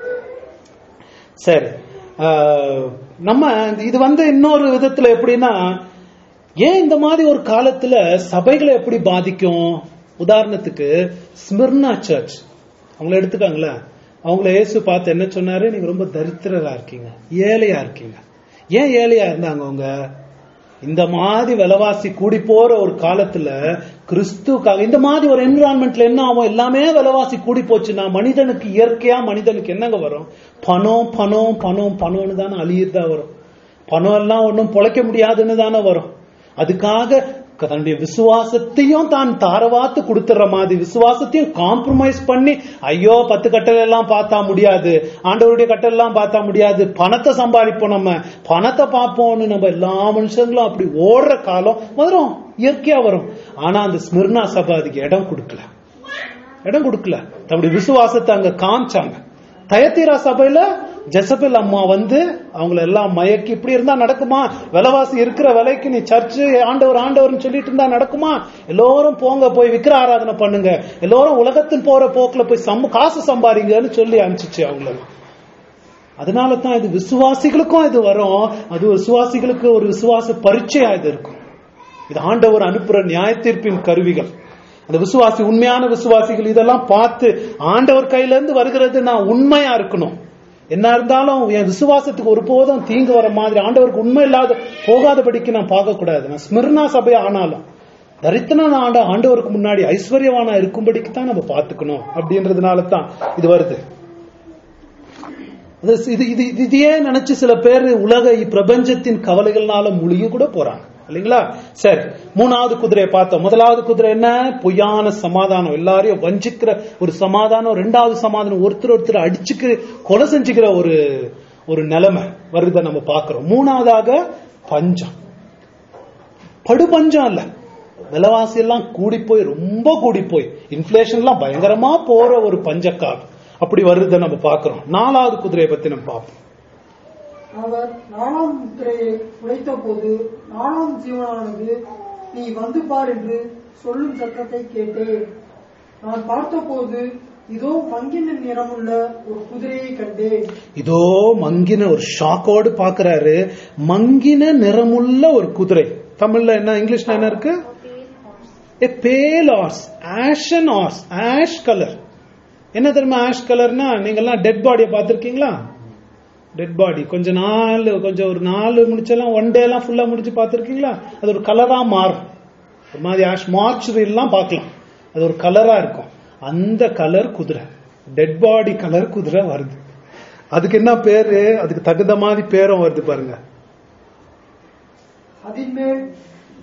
சரி ஆஹ், நம்ம இது வந்து இன்னொரு விதத்துல எப்படின்னா ஏன் இந்த மாதிரி ஒரு காலத்துல சபைகளை எப்படி பாதிக்கும் உதாரணத்துக்கு ஸ்மிர்னா சர்ச் அவங்கள எடுத்துக்காங்களேன் அவங்கள இயேசு பார்த்து என்ன சொன்னாரு நீங்க ரொம்ப தரித்திரரா இருக்கீங்க ஏழையா இருக்கீங்க ஏன் ஏழையா இருந்தாங்க அவங்க இந்த மாதிரி விலைவாசி கூடி போற ஒரு காலத்துல கிறிஸ்துக்காக இந்த மாதிரி ஒரு என்விரான்மெண்ட்ல என்ன ஆகும் எல்லாமே விலைவாசி கூடி போச்சுன்னா மனிதனுக்கு இயற்கையா மனிதனுக்கு என்னங்க வரும் பணம் பணம் பணம் பணம்னு தானே அழியதா வரும் பணம் எல்லாம் ஒன்றும் பொழைக்க முடியாதுன்னு தானே வரும் அதுக்காக தன்னுடைய விசுவாசத்தையும் தான் தாரவாத்து கொடுத்துற மாதிரி விசுவாசத்தையும் காம்ப்ரமைஸ் பண்ணி ஐயோ பத்து கட்டளை எல்லாம் பார்த்தா முடியாது ஆண்டவருடைய கட்டளை எல்லாம் பார்த்தா முடியாது பணத்தை சம்பாதிப்போம் நம்ம பணத்தை பார்ப்போம்னு நம்ம எல்லா மனுஷங்களும் அப்படி ஓடுற காலம் வரும் இயற்கையா வரும் ஆனா அந்த ஸ்மிர்னா சபை அதுக்கு இடம் கொடுக்கல இடம் கொடுக்கல தன்னுடைய விசுவாசத்தை அங்க காமிச்சாங்க தயத்தீரா சபையில ஜெசபெல் அம்மா வந்து அவங்கள எல்லாம் மயக்கி இப்படி இருந்தா நடக்குமா விலைவாசி இருக்கிற விலைக்கு நீ சர்ச்சு ஆண்டவர் ஆண்டவர்னு சொல்லிட்டு இருந்தா நடக்குமா எல்லோரும் போங்க போய் விக்கிர ஆராதனை பண்ணுங்க எல்லோரும் உலகத்தின் போற போக்குல போய் சம் காசு சம்பாதிங்கன்னு சொல்லி அனுப்பிச்சிச்சு அவங்கள அதனால தான் இது விசுவாசிகளுக்கும் இது வரும் அது விசுவாசிகளுக்கு ஒரு விசுவாச பரீட்சையா இது இருக்கும் இது ஆண்டவர் அனுப்புற நியாய தீர்ப்பின் கருவிகள் அந்த விசுவாசி உண்மையான விசுவாசிகள் இதெல்லாம் பார்த்து ஆண்டவர் கையில இருந்து வருகிறது நான் உண்மையா இருக்கணும் என்ன இருந்தாலும் என் விசுவாசத்துக்கு ஒருபோதும் தீங்கு வர மாதிரி ஆண்டவருக்கு உண்மை இல்லாத போகாதபடிக்கு நான் பார்க்க கூடாது நான் ஸ்மிர்னா சபை ஆனாலும் தரித்திரனான ஆண்ட ஆண்டவருக்கு முன்னாடி ஐஸ்வர்யவானா இருக்கும்படிக்கு தான் நம்ம பார்த்துக்கணும் அப்படின்றதுனால தான் இது வருது அது இது இது இது இதையே நினைச்சு சில பேர் உலக பிரபஞ்சத்தின் கவலைகள்னால முழுகி கூட போறாங்க இல்லைங்களா சரி மூணாவது குதிரையை பார்த்தோம் முதலாவது குதிரை என்ன பொய்யான சமாதானம் எல்லாரையும் வஞ்சிக்கிற ஒரு சமாதானம் ரெண்டாவது சமாதானம் ஒருத்தர் ஒருத்தர் அடிச்சுக்கு கொலை செஞ்சுக்கிற ஒரு ஒரு நிலைமை வருதை நம்ம பார்க்கிறோம் மூணாவதாக பஞ்சம் படுபஞ்சம் இல்ல விலைவாசி எல்லாம் கூடி போய் ரொம்ப கூடி போய் இன்ஃபிளேஷன் எல்லாம் பயங்கரமா போற ஒரு பஞ்சக்காலம் அப்படி வருதை நம்ம பார்க்கிறோம் நாலாவது குதிரையை பத்தி நம்ம பார்ப்போம் அவர் நாலாம் முத்திரையை உடைத்த போது நாலாம் ஜீவனானது நீ வந்து பார் என்று சொல்லும் சத்தத்தை கேட்டேன் நான் பார்த்தபோது இதோ மங்கின நிறமுள்ள ஒரு குதிரையை கண்டேன் இதோ மங்கின ஒரு ஷாக்கோடு பாக்குறாரு மங்கின நிறமுள்ள ஒரு குதிரை தமிழ்ல என்ன இங்கிலீஷ்ல என்ன இருக்கு a pale horse ashen horse ash colour என்ன தெரியுமா ஆஷ் கலர்னா நீங்க எல்லாம் டெட் பாடியை பார்த்திருக்கீங்களா டெட் பாடி கொஞ்ச நாள் கொஞ்சம் ஒரு நாள் முடிச்செல்லாம் ஒன் டே எல்லாம் ஃபுல்லா முடிச்சு பார்த்திருக்கீங்களா அது ஒரு கலரா மாறும் ஒரு மாதிரி ஆஷ் மார்ச்சுரி எல்லாம் பார்க்கலாம் அது ஒரு கலரா இருக்கும் அந்த கலர் குதிரை டெட் பாடி கலர் குதிரை வருது அதுக்கு என்ன பேரு அதுக்கு தகுந்த மாதிரி பேரும் வருது பாருங்க அதின்மேல்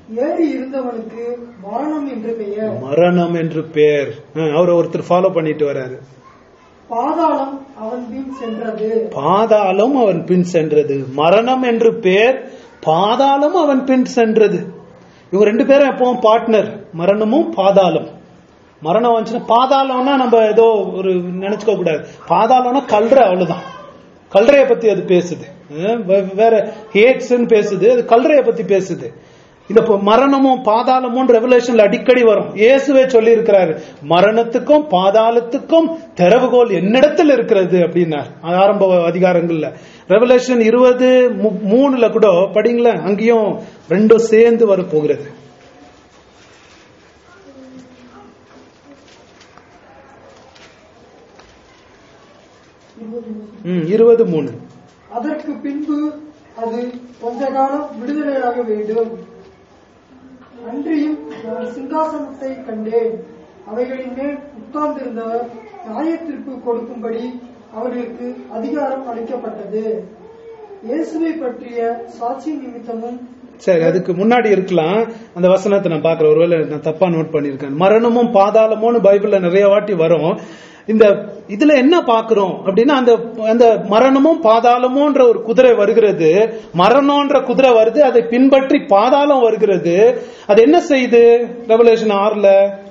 ஏறி இருந்தவனுக்கு மரணம் என்று பெயர் மரணம் என்று பேர் அவர் ஒருத்தர் ஃபாலோ பண்ணிட்டு வராரு பாதாளம் அவன் பின் சென்றது பாதாளம் அவன் பின் சென்றது மரணம் என்று பேர் பாதாளம் அவன் பின் சென்றது இவங்க ரெண்டு பேரும் எப்பவும் பார்ட்னர் மரணமும் பாதாளம் மரணம் வந்துச்சுன்னா பாதாளம்னா நம்ம ஏதோ ஒரு நினைச்சுக்க கூடாது பாதாளம்னா கல்ற அவ்வளவுதான் கல்றைய பத்தி அது பேசுது அஹ் வே- வேற ஹேட்ஸ்ன்னு பேசுது அது கல்றைய பத்தி பேசுது இந்த இப்ப மரணமும் பாதாளமும் ரெவலேஷன்ல அடிக்கடி வரும் இயேசுவே சொல்லி இருக்கிறாரு மரணத்துக்கும் பாதாளத்துக்கும் திறவுகோல் என்னிடத்தில் இருக்கிறது அப்படின்னார் ஆரம்ப அதிகாரங்கள்ல ரெவலேஷன் இருபது மூணுல கூட படிங்களேன் அங்கேயும் ரெண்டும் சேர்ந்து வர போகிறது ம், இருபது மூணு அதற்கு பின்பு அது கொஞ்ச காலம் விடுதலையாக வேண்டும் அன்றியும் நான் சிங்காசனத்தை கண்டேன் அவைகளின் மேல் உட்கார்ந்திருந்தவர் நியாயத்தீர்ப்பு கொடுக்கும்படி அவர்களுக்கு அதிகாரம் அளிக்கப்பட்டது இயேசுவை பற்றிய சாட்சி நிமித்தமும் சரி அதுக்கு முன்னாடி இருக்கலாம் அந்த வசனத்தை நான் பாக்குறேன் ஒருவேளை நான் தப்பா நோட் பண்ணிருக்கேன் மரணமும் பாதாளமும்னு பைபிள்ல நிறைய வாட்டி வரும் இந்த இதுல என்ன பாக்குறோம் அப்படின்னா அந்த அந்த மரணமும் பாதாளமும்ன்ற ஒரு குதிரை வருகிறது மரணம்ன்ற குதிரை வருது அதை பின்பற்றி பாதாளம் வருகிறது அது என்ன செய்யுது ரெவலேஷன் ஆறுல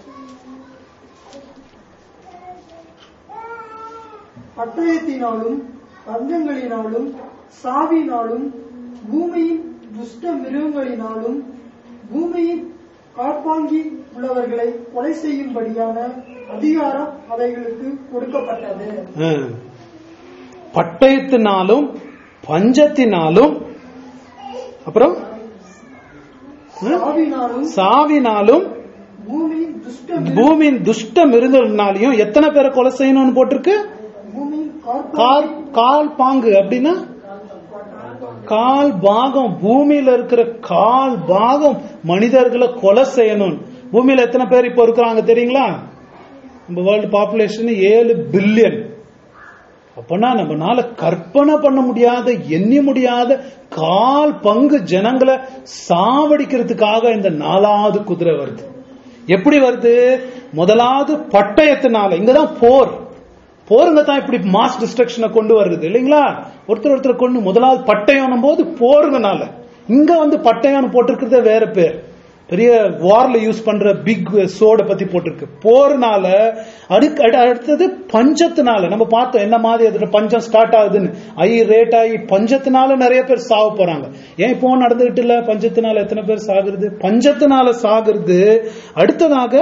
பட்டயத்தினாலும் பந்தங்களினாலும் சாவினாலும் பூமியின் துஷ்ட மிருகங்களினாலும் பூமியின் காப்பாங்கி உள்ளவர்களை கொலை செய்யும்படியான அதிகாரம் அவைகளுக்கு கொடுக்கப்பட்டது ஆ. பட்டயத்தினாலும் பஞ்சத்தினாலும் அப்புறம் ம்? சாவினாலும் சாவினாலும் பூமியின் துஷ்ட மிருக- பூமியின் துஷ்ட மிருந்தனாலையும் எத்தனை பேரை கொலை செய்யணும்னு போட்டிருக்கு பூமியின் கால் காப்பாங்கி கால் பாங்கு அப்படின்னா கால் பாகம் பூமியில இருக்கிற கால் பாகம் மனிதர்களை கொலை செய்யணும் பூமியில எத்தனை பேர் இப்ப இருக்கிறாங்க தெரியுங்களா நம்ம வேர்ல்டு பாப்புலேஷன் ஏழு பில்லியன் அப்பனா நம்மனால கற்பனை பண்ண முடியாத எண்ணி முடியாத கால் பங்கு ஜனங்களை சாவடிக்கிறதுக்காக இந்த நாலாவது குதிரை வருது எப்படி வருது முதலாவது பட்டயத்தினால இங்கதான் போர் போருங்க தான் இப்படி மாஸ் டிஸ்ட்ரக்ஷனை கொண்டு வருது இல்லைங்களா ஒருத்தர் ஒருத்தர் கொண்டு முதலாவது பட்டயம் போது போருங்கனால இங்க வந்து பட்டயம் போட்டிருக்கிறதே வேற பேர் பெரிய வார்ல யூஸ் பண்ற பிக் சோட பத்தி போட்டிருக்கு போர்னால அதுக்கு அடு- அடுத்தது பஞ்சத்தினால நம்ம பார்த்தோம் என்ன மாதிரி அதுல பஞ்சம் ஸ்டார்ட் ஆகுதுன்னு ஐ ரேட் ஆகி பஞ்சத்தினால நிறைய பேர் சாவ போறாங்க ஏன் இப்போ நடந்துகிட்டு இல்ல பஞ்சத்தினால எத்தனை பேர் சாகுறது பஞ்சத்தினால சாகுறது அடுத்ததாக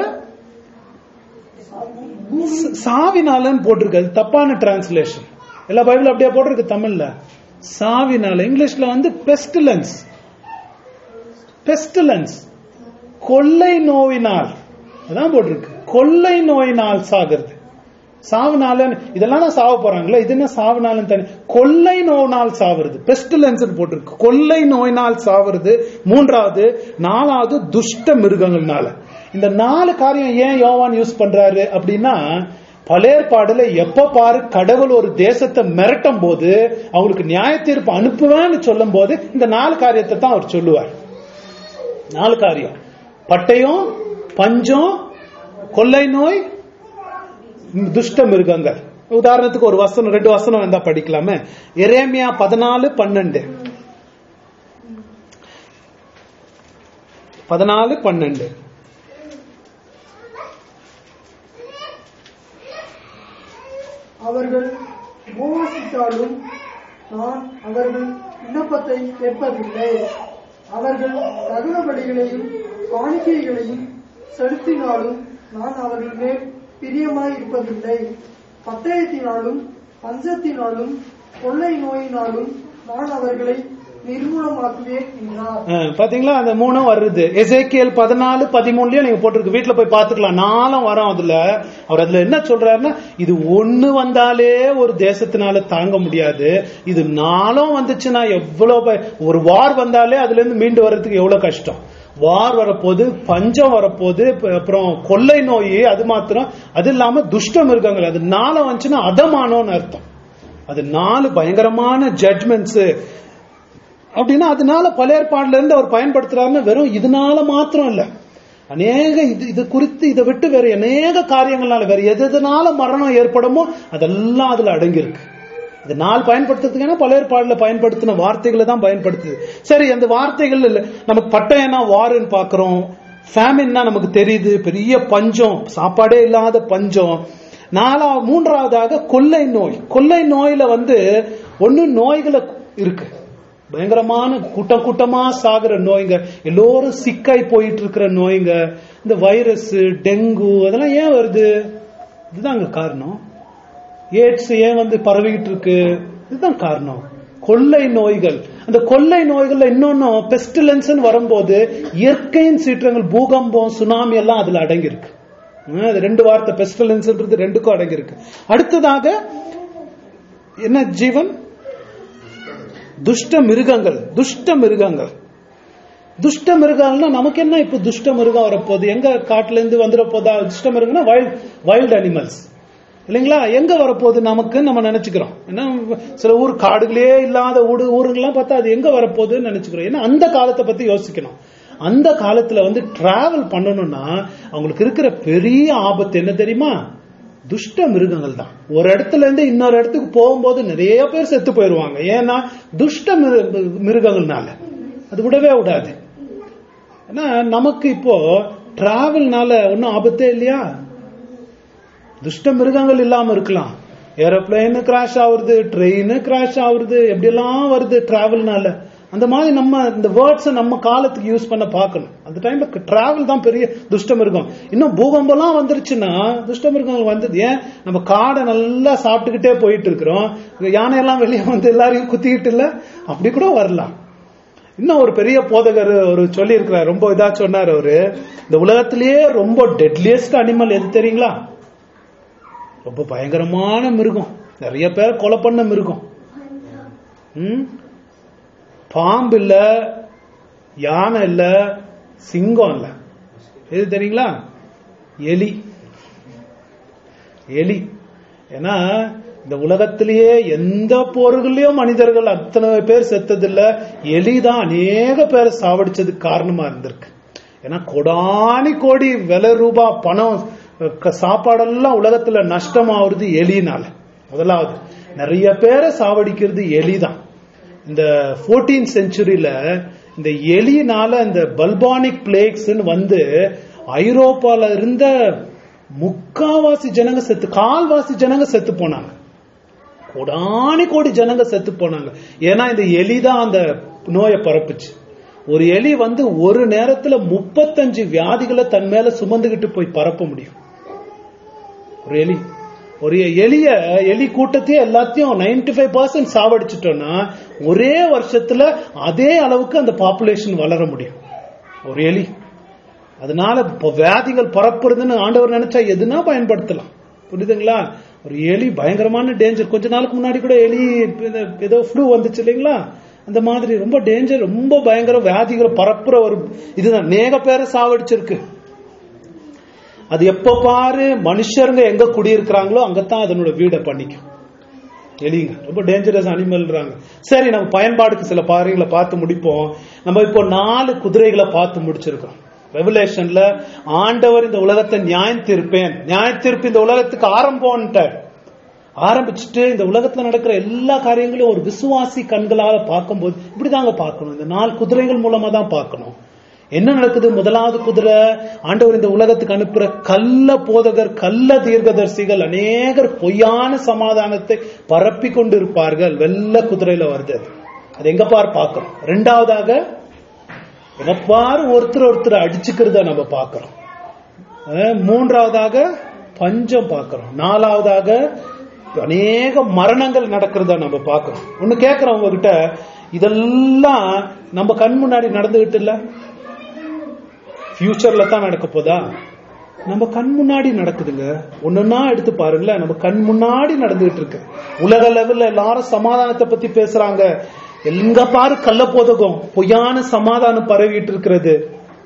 ச- சாவினாலன்னு போட்டிருக்கு அது தப்பான டிரான்ஸ்லேஷன் எல்லா பைபிள் அப்படியே போட்டிருக்கு தமிழ்ல சாவினால இங்கிலீஷ்ல வந்து பெஸ்டிலன்ஸ் பெஸ்டிலன்ஸ் கொள்ளை நோயினால் அதான் போட்டிருக்கு கொள்ளை நோயினால் சாகிறது சாவுனால இதெல்லாம் தான் சாவ போறாங்களே இது என்ன சாவுனாலும் தனி கொள்ளை நோயினால் சாவுறது பெஸ்டிலன்ஸ் போட்டிருக்கு கொள்ளை நோயினால் சாவுறது மூன்றாவது நாலாவது துஷ்ட மிருகங்கள்னால இந்த நாலு காரியம் ஏன் யோவான் யூஸ் பண்றாரு அப்படின்னா பழையற்பாடுல எப்ப பாரு கடவுள் ஒரு தேசத்தை மிரட்டும் போது அவங்களுக்கு நியாய தீர்ப்பு அனுப்புவேன்னு சொல்லும் போது இந்த நாலு காரியத்தை தான் அவர் சொல்லுவார் நாலு காரியம் பட்டயம் பஞ்சம் கொள்ளை நோய் துஷ்ட மிருகங்கள் உதாரணத்துக்கு ஒரு வசனம் ரெண்டு வசனம் வந்தா படிக்கலாமே எரேமியா பதினாலு பன்னெண்டு பதினாலு பன்னெண்டு அவர்கள் உபவாசித்தாலும் நான் அவர்கள் விண்ணப்பத்தை கேட்பதில்லை அவர்கள் தகுந்த பலிகளையும் காணிக்கைகளையும் செலுத்தினாலும் நான் அவர்கள் மேல் பிரியமாய் இருப்பதில்லை பட்டயத்தினாலும் பஞ்சத்தினாலும் கொள்ளை நோயினாலும் நான் அவர்களை நிர்மூலமாக்குவேன் என்றார் அஹ், பாத்தீங்களா அந்த மூணும் வருது எசேக்கியல் பதினாலு பதிமூணுலயும் நீங்க போட்டிருக்கு வீட்டுல போய் பாத்துக்கலாம் நாளும் வரோம் அதுல அவர் அதுல என்ன சொல்றாருன்னா இது ஒண்ணு வந்தாலே ஒரு தேசத்தினால தாங்க முடியாது இது நாளும் வந்துச்சுன்னா எவ்வளவு ப- ஒரு வார் வந்தாலே அதுல இருந்து மீண்டு வர்றதுக்கு எவ்வளவு கஷ்டம் வார் வரப்போது பஞ்சம் வரப்போது ப- அப்புறம் கொள்ளை நோய் அது மாத்திரம் அது இல்லாம துஷ்ட மிருகங்கள் அது நாளம் வந்துச்சுன்னா அதமானோன்னு அர்த்தம் அது நாலு பயங்கரமான ஜட்மெண்ட்ஸ் அப்படின்னா அதனால பழைய ஏற்பாடுல இருந்து அவர் பயன்படுத்துறாருன்னு வெறும் இதனால மாத்திரம் இல்ல அநேக இது இது குறித்து இதை விட்டு வேற அநேக காரியங்கள்னால வேற எது எதனால மரணம் ஏற்படுமோ அதெல்லாம் அதுல அடங்கியிருக்கு இது நாள் பயன்படுத்துறதுக்கான பழைய ஏற்பாடுல பயன்படுத்தின வார்த்தைகளை தான் பயன்படுத்துது சரி அந்த வார்த்தைகள் இல்ல நமக்கு பட்டயம்னா வாருன்னு பாக்குறோம் ஃபேமின்னா நமக்கு தெரியுது பெரிய பஞ்சம் சாப்பாடே இல்லாத பஞ்சம் நாலா மூன்றாவதாக கொள்ளை நோய் கொள்ளை நோயில வந்து ஒண்ணு நோய்களை இருக்கு பயங்கரமான கூட்டம் கூட்டமா சாகுற நோய்ங்க எல்லோரும் சிக்காய் போயிட்டு இருக்கிற நோய்ங்க இந்த வைரஸ் டெங்கு அதெல்லாம் ஏன் வருது இதுதாங்க காரணம் ஏட்ஸ் ஏன் வந்து பரவிக்கிட்டு இருக்கு இதுதான் காரணம் கொள்ளை நோய்கள் அந்த கொள்ளை நோய்கள்ல இன்னொன்னும் பெஸ்டிலன்ஸ் வரும்போது இயற்கையின் சீற்றங்கள் பூகம்பம் சுனாமி எல்லாம் அதுல அடங்கியிருக்கு ஹம், அது ரெண்டு வார்த்தை பெஸ்டிலன்ஸ்ன்றது ரெண்டுக்கும் அடங்கியிருக்கு அடுத்ததாக என்ன ஜீவன் துஷ்ட மிருகங்கள் துஷ்ட மிருகங்கள் துஷ்ட மிருகங்கள்னா நமக்கு என்ன இப்ப துஷ்ட மிருகம் வரப்போகுது எங்க காட்டுல இருந்து வந்துட போதா துஷ்ட மிருகம்னா வைல்ட் வைல்ட் அனிமல்ஸ் இல்லைங்களா எங்க வரப்போகுது நமக்கு நம்ம நினைச்சுக்கிறோம் ஏன்னா சில ஊர் காடுகளே இல்லாத ஊடு ஊருங்கெல்லாம் பார்த்தா அது எங்க வரப்போகுதுன்னு நினைச்சுக்கிறோம் ஏன்னா அந்த காலத்தை பத்தி யோசிக்கணும் அந்த காலத்துல வந்து டிராவல் பண்ணணும்னா அவங்களுக்கு இருக்கிற பெரிய ஆபத்து என்ன தெரியுமா துஷ்ட மிருகங்கள் தான் ஒரு இடத்துல இருந்து இன்னொரு இடத்துக்கு போகும்போது நிறைய பேர் செத்து போயிருவாங்க ஏன்னா துஷ்ட மிரு- மிருகங்கள்னால அது விடவே விடாது ஏன்னா நமக்கு இப்போ டிராவல்னால ஒன்றும் ஆபத்தே இல்லையா துஷ்ட மிருகங்கள் இல்லாம இருக்கலாம் ஏரோப்ளேன் கிராஷ் ஆகுறது ட்ரெயின் கிராஷ் ஆகுறது எப்படியெல்லாம் வருது டிராவல்னால அந்த மாதிரி நம்ம இந்த வேர்ட்ஸை நம்ம காலத்துக்கு யூஸ் பண்ண பார்க்கணும் அந்த டைம்ல டிராவல் தான் பெரிய துஷ்ட மிருகம் இன்னும் பூகம்பம்லாம் வந்துருச்சுன்னா துஷ்ட மிருகங்கள் வந்தது ஏன் நம்ம காடை நல்லா சாப்பிட்டுக்கிட்டே போயிட்டு இருக்கிறோம் யானையெல்லாம் வெளியே வந்து எல்லாரையும் குத்திக்கிட்டு இல்ல அப்படி கூட வரலாம் இன்னும் ஒரு பெரிய போதகர் ஒரு சொல்லி இருக்கிறார் ரொம்ப இதா சொன்னார் அவரு இந்த உலகத்திலேயே ரொம்ப டெட்லியஸ்ட் அனிமல் எது தெரியுங்களா ரொம்ப பயங்கரமான மிருகம் நிறைய பேர் கொலை பண்ண மிருகம் ம்? பாம்பு இல்ல யானை இல்ல சிங்கம் இல்ல எது தெரியுங்களா எலி எலி ஏன்னா இந்த உலகத்திலேயே எந்த போர்களையும் மனிதர்கள் அத்தனை பேர் செத்ததில்ல எலிதான் அநேக பேரை சாவடிச்சதுக்கு காரணமா இருந்திருக்கு ஏன்னா கொடானி கோடி விலை ரூபா பணம் க- சாப்பாடெல்லாம் உலகத்துல நஷ்டமாவது எலினால முதலாவது நிறைய பேரை சாவடிக்கிறது எலிதான் இந்த 14th செஞ்சுரியில இந்த எலினால இந்த பல்பானிக் பிளேக்ஸ் வந்து ஐரோப்பால இருந்த முக்காவாசி ஜனங்க செத்து கால்வாசி ஜனங்க செத்து போனாங்க கோடானி கோடி ஜனங்க செத்து போனாங்க ஏன்னா இந்த எலி தான் அந்த நோயை பரப்புச்சு ஒரு எலி வந்து ஒரு நேரத்துல முப்பத்தஞ்சு வியாதிகளை தன் மேல சுமந்துகிட்டு போய் பரப்ப முடியும் ஒரு எலி ஒரு எலிய எலி கூட்டத்தையே எல்லாத்தையும் 95% ஃபைவ் பர்சன்ட் சாவடிச்சிட்டோம்னா ஒரே வருஷத்துல அதே அளவுக்கு அந்த பாப்புலேஷன் வளர முடியும் ஒரு எலி அதனால இப்ப வியாதிகள் பரப்புறதுன்னு ஆண்டவர் நினைச்சா எதுனா பயன்படுத்தலாம் புரியுதுங்களா ஒரு எலி பயங்கரமான டேஞ்சர் கொஞ்ச நாளுக்கு முன்னாடி கூட எலி இந்த ஏதோ ஃப்ளூ வந்துச்சு இல்லைங்களா அந்த மாதிரி ரொம்ப டேஞ்சர் ரொம்ப பயங்கர வியாதிகளை பரப்புற ஒரு இதுதான் நேக பேரை சாவடிச்சிருக்கு அது எப்ப பாரு மனுஷருங்க எங்க குடியிருக்கிறாங்களோ அங்கதான் அதனோட வீடை பண்ணிக்கும் எலிங்க ரொம்ப டேஞ்சரஸ் அனிமல்ன்றாங்க சரி நம்ம பயன்பாடுக்கு சில பாறைகளை பார்த்து முடிப்போம் நம்ம இப்போ நாலு குதிரைகளை பார்த்து முடிச்சிருக்கிறோம் ரெவலேஷன்ல ஆண்டவர் இந்த உலகத்தை நியாயம் தீர்ப்பேன் நியாய தீர்ப்பு இந்த உலகத்துக்கு ஆரம்பம்ட்டார் ஆரம்பிச்சுட்டு இந்த உலகத்துல நடக்கிற எல்லா காரியங்களையும் ஒரு விசுவாசி கண்களால பார்க்கும்போது இப்படிதாங்க பார்க்கணும் இந்த நாலு குதிரைகள் மூலமா தான் பார்க்கணும் என்ன நடக்குது முதலாவது குதிரை ஆண்டவர் இந்த உலகத்துக்கு அனுப்புற கள்ள போதகர் கள்ள தீர்க்கதரிசிகள் அநேகர் பொய்யான சமாதானத்தை பரப்பி கொண்டு இருப்பார்கள் வெள்ள குதிரையில வருது அது. அது எங்க பார் பார்க்கிறோம் ரெண்டாவதாக எங்கப்பாரு ஒருத்தர் ஒருத்தர் அடிச்சுக்கிறத நம்ம பார்க்கிறோம் அஹ் மூன்றாவதாக பஞ்சம் பார்க்கிறோம் நாலாவதாக அநேக மரணங்கள் நடக்கிறத நம்ம பார்க்கிறோம் ஒண்ணு கேட்கிறோம் உங்ககிட்ட இதெல்லாம் நம்ம கண் முன்னாடி நடந்துகிட்டு இல்ல ஃபியூச்சர்ல தான் நடக்க போதா நம்ம கண் முன்னாடி நடக்குதுங்க ஒன்னொன்னா எடுத்து பாருங்களேன் நம்ம கண் முன்னாடி நடந்துகிட்டு இருக்கு உலக லெவல்ல எல்லாரும் சமாதானத்தை பத்தி பேசுறாங்க எங்க பாரு கள்ள போதகம் பொய்யான சமாதானம் பரவிட்டு இருக்கிறது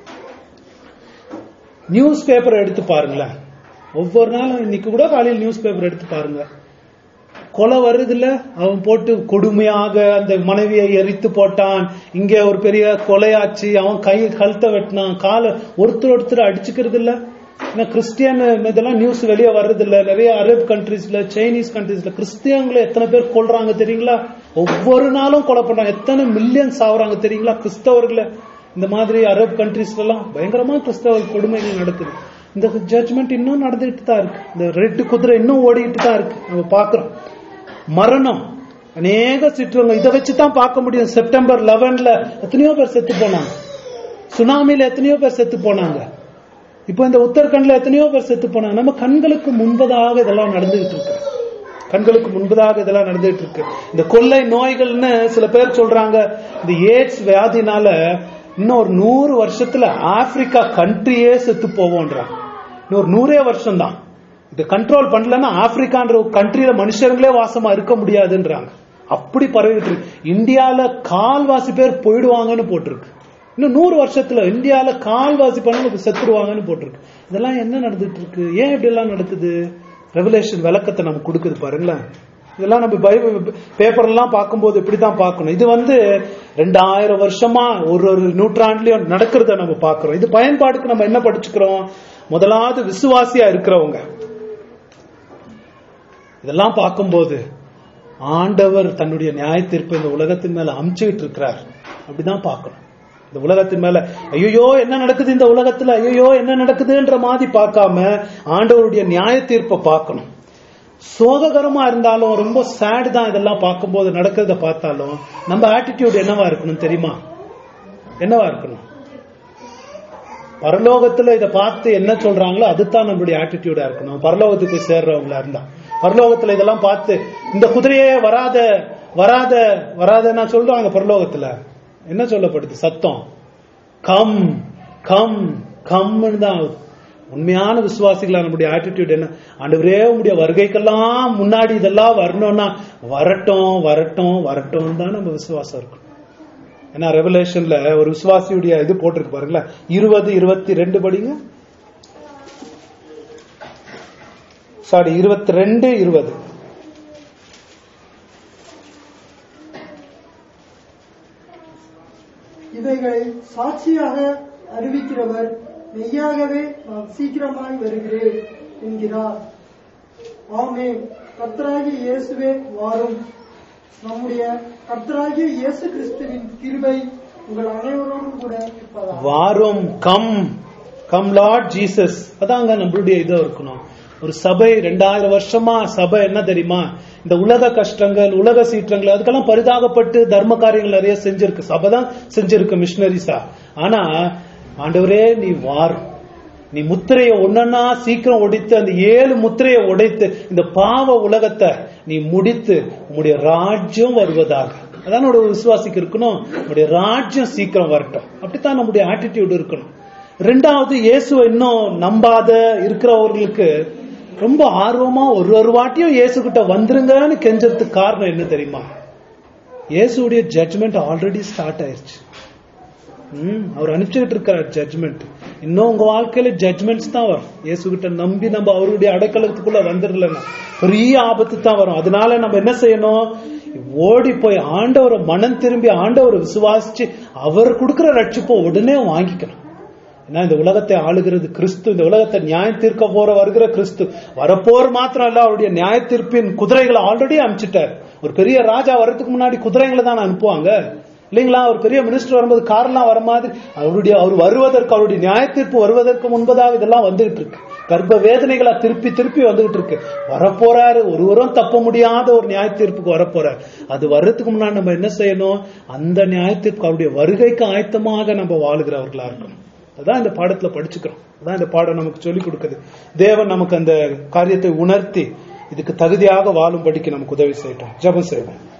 நியூஸ் பேப்பர் எடுத்து பாருங்களேன் ஒவ்வொரு நாளும் இன்னைக்கு கூட காலையில் நியூஸ் பேப்பர் எடுத்து பாருங்க கொலை வருதுல்ல அவன் போட்டு கொடுமையாக அந்த மனைவியை எரித்து போட்டான் இங்க ஒரு பெரிய கொலையாச்சு அவன் கை கழுத்தை வெட்டினான் காலை ஒருத்தர் ஒருத்தர் அடிச்சுக்கிறது இல்ல ஏன்னா கிறிஸ்டியன் இதெல்லாம் நியூஸ் வெளியே வர்றது இல்ல நிறைய அரேப் கண்ட்ரீஸ்ல சைனீஸ் கண்ட்ரீஸ்ல கிறிஸ்டியன்களை எத்தனை பேர் கொல்றாங்க தெரியுங்களா ஒவ்வொரு நாளும் கொலை பண்றாங்க எத்தனை மில்லியன்ஸ் ஆகுறாங்க தெரியுங்களா கிறிஸ்தவர்களை இந்த மாதிரி அரேப் கண்ட்ரீஸ்ல எல்லாம் பயங்கரமா கிறிஸ்தவ கொடுமைகள் நடக்குது இந்த ஜட்ஜ்மெண்ட் இன்னும் நடந்துகிட்டு தான் இருக்கு இந்த ரெட்டு குதிரை இன்னும் ஓடிக்கிட்டு தான் இருக்கு நம்ம பாக்குறோம் மரணம் அநேக சிற்றவங்க இதை வச்சு தான் பார்க்க முடியும் செப்டம்பர் லெவன்ல எத்தனையோ பேர் செத்து போனாங்க சுனாமில எத்தனையோ பேர் செத்து போனாங்க இப்போ இந்த உத்தரகண்ட்ல எத்தனையோ பேர் செத்து போனாங்க நம்ம கண்களுக்கு முன்பதாக இதெல்லாம் நடந்துகிட்டு இருக்கு கண்களுக்கு முன்பதாக இதெல்லாம் நடந்துகிட்டு இருக்கு இந்த கொள்ளை நோய்கள்னு சில பேர் சொல்றாங்க இந்த ஏட்ஸ் வியாதினால இன்னும் ஒரு நூறு வருஷத்துல ஆப்பிரிக்கா கண்ட்ரியே செத்து போவோன்றாங்க இன்னும் ஒரு நூறே வருஷம் தான் இதை கண்ட்ரோல் பண்ணலன்னா ஆப்பிரிக்கான்ற ஒரு கண்ட்ரியில மனுஷங்களே வாசமா இருக்க முடியாதுன்றாங்க அப்படி பரவிட்டு இருக்கு இந்தியால கால்வாசி பேர் போயிடுவாங்கன்னு போட்டிருக்கு இன்னும் நூறு வருஷத்துல இந்தியால கால்வாசி பண்ண செத்துடுவாங்கன்னு போட்டிருக்கு இதெல்லாம் என்ன நடந்துட்டு இருக்கு ஏன் இப்படி எல்லாம் நடக்குது ரெவலேஷன் விளக்கத்தை நமக்கு கொடுக்குது பாருங்களேன் இதெல்லாம் நம்ம பைபிள் பேப்பர் எல்லாம் பார்க்கும்போது இப்படிதான் பார்க்கணும் இது வந்து ரெண்டாயிரம் வருஷமா ஒரு ஒரு நூற்றாண்டுலயும் நடக்கிறத நம்ம பார்க்கிறோம் இது பயன்பாடுக்கு நம்ம என்ன படிச்சுக்கிறோம் முதலாவது விசுவாசியா இருக்கிறவங்க இதெல்லாம் பார்க்கும்போது ஆண்டவர் தன்னுடைய நியாய தீர்ப்பை இந்த உலகத்தின் மேல அமுச்சுக்கிட்டு இருக்கிறார் அப்படிதான் பார்க்கணும் இந்த உலகத்தின் மேல ஐயோ என்ன நடக்குது இந்த உலகத்துல ஐயோ என்ன நடக்குதுன்ற மாதிரி பார்க்காம ஆண்டவருடைய நியாய தீர்ப்பை பார்க்கணும் சோககரமா இருந்தாலும் ரொம்ப சேட் தான் இதெல்லாம் பார்க்கும்போது நடக்கிறத பார்த்தாலும் நம்ம ஆட்டிடியூட் என்னவா இருக்கணும் தெரியுமா என்னவா இருக்கணும் பரலோகத்துல இதை பார்த்து என்ன சொல்றாங்களோ அதுதான் நம்மளுடைய ஆட்டிடியூடா இருக்கணும் பரலோகத்துக்கு போய் சேர்றவங்களா இருந்தா பரலோகத்துல இதெல்லாம் பார்த்து இந்த குதிரையே வராத வராத வராதன்னா சொல்றாங்க பரலோகத்துல என்ன சொல்லப்படுது சத்தம் கம் கம் கம்னு தான் ஆகுது. உண்மையான விசுவாசிகளா நம்முடைய ஆட்டிடியூட் என்ன ஆண்டவரே உங்களுடைய வருகைக்கெல்லாம் முன்னாடி இதெல்லாம் வரணும்னா வரட்டும் வரட்டும் வரட்டும் தான் நம்ம விசுவாசம் இருக்கும் ஏன்னா ரெவலேஷன்ல ஒரு விசுவாசியுடைய இது போட்டிருக்கு பாருங்களேன் இருபது இருபத்தி ரெண்டு படிங்க சாரி இருபத்தி ரெண்டு இருபது இவைகளை சாட்சியாக அறிவிக்கிறவர் மெய்யாகவே நான் சீக்கிரமாய் வருகிறேன் என்கிறார் ஆமே கர்த்தராகிய இயேசுவே வாரும் நம்முடைய கர்த்தராகிய இயேசு கிறிஸ்துவின் கிருபை உங்கள் அனைவரோடும் கூட இருப்பதாக வாரும் கம் கம் லார்ட் ஜீசஸ் அதாங்க நம்மளுடைய இது இருக்கணும் ஒரு சபை ரெண்டாயிரம் வருஷமா சபை என்ன தெரியுமா இந்த உலக கஷ்டங்கள் உலக சீற்றங்கள் அதுக்கெல்லாம் பரிதாகப்பட்டு தர்ம காரியங்கள் நிறைய செஞ்சிருக்கு சபை தான் செஞ்சிருக்கு மிஷினரிஸா ஆனா ஆண்டவரே நீ வாரும் நீ முத்திரையை ஒன்னா சீக்கிரம் ஒடித்து அந்த ஏழு முத்திரையை உடைத்து இந்த பாவ உலகத்தை நீ முடித்து உம்முடைய ராஜ்யம் வருவதாக அதான் ஒரு விசுவாசிக்கு இருக்கணும் உம்முடைய ராஜ்யம் சீக்கிரம் வரட்டும் அப்படித்தான் நம்முடைய ஆட்டிடியூட் இருக்கணும் ரெண்டாவது இயேசுவை இன்னும் நம்பாத இருக்கிறவர்களுக்கு ரொம்ப ஆர்வமா ஒரு ஒரு வாட்டியும் இயேசு கிட்ட வந்துருங்கன்னு கெஞ்சறதுக்கு காரணம் என்ன தெரியுமா இயேசுடைய ஜட்ஜ்மெண்ட் ஆல்ரெடி ஸ்டார்ட் ஆயிருச்சு ம், அவர் அனுப்பிச்சுட்டு இருக்கார் ஜட்ஜ்மெண்ட் இன்னும் உங்க வாழ்க்கையில ஜட்ஜ்மெண்ட்ஸ் தான் வரும் இயேசு கிட்ட நம்பி நம்ம அவருடைய அடைக்கலத்துக்குள்ள வந்துடலன்னா பெரிய ஆபத்து தான் வரும் அதனால நம்ம என்ன செய்யணும் ஓடி போய் ஆண்டவரை மனம் திரும்பி ஆண்டவரை விசுவாசிச்சு அவர் கொடுக்கிற ரட்சிப்பை உடனே வாங்கிக்கணும் ஏன்னா இந்த உலகத்தை ஆளுகிறது கிறிஸ்து இந்த உலகத்தை நியாய தீர்க்க போற வருகிற கிறிஸ்து வரப்போர் மாத்திரம் இல்ல அவருடைய நியாய தீர்ப்பின் குதிரைகளை ஆல்ரெடி அனுப்பிச்சிட்டார் ஒரு பெரிய ராஜா வர்றதுக்கு முன்னாடி குதிரைகளை தான் அனுப்புவாங்க இல்லைங்களா ஒரு பெரிய மினிஸ்டர் வரும்போது கார்லாம் வர மாதிரி அவருடைய அவர் வருவதற்கு அவருடைய நியாய தீர்ப்பு வருவதற்கு முன்பதாக இதெல்லாம் வந்துகிட்டு இருக்கு கர்ப்ப வேதனைகளா திருப்பி திருப்பி வந்துகிட்டு இருக்கு வரப்போறாரு ஒருவரும் தப்ப முடியாத ஒரு நியாய தீர்ப்புக்கு வரப்போறாரு அது வர்றதுக்கு முன்னாடி நம்ம என்ன செய்யணும் அந்த நியாய தீர்ப்பு அவருடைய வருகைக்கு ஆயத்தமாக நம்ம வாழுகிறவர்களா இருக்கணும் அதான் இந்த பாடத்துல படிச்சுக்கிறோம் அதான் இந்த பாடம் நமக்கு சொல்லிக் கொடுக்குது தேவன் நமக்கு அந்த காரியத்தை உணர்த்தி இதுக்கு தகுதியாக வாழும்படிக்கு நமக்கு உதவி செய்யட்டும் ஜெபம் செய்வோம்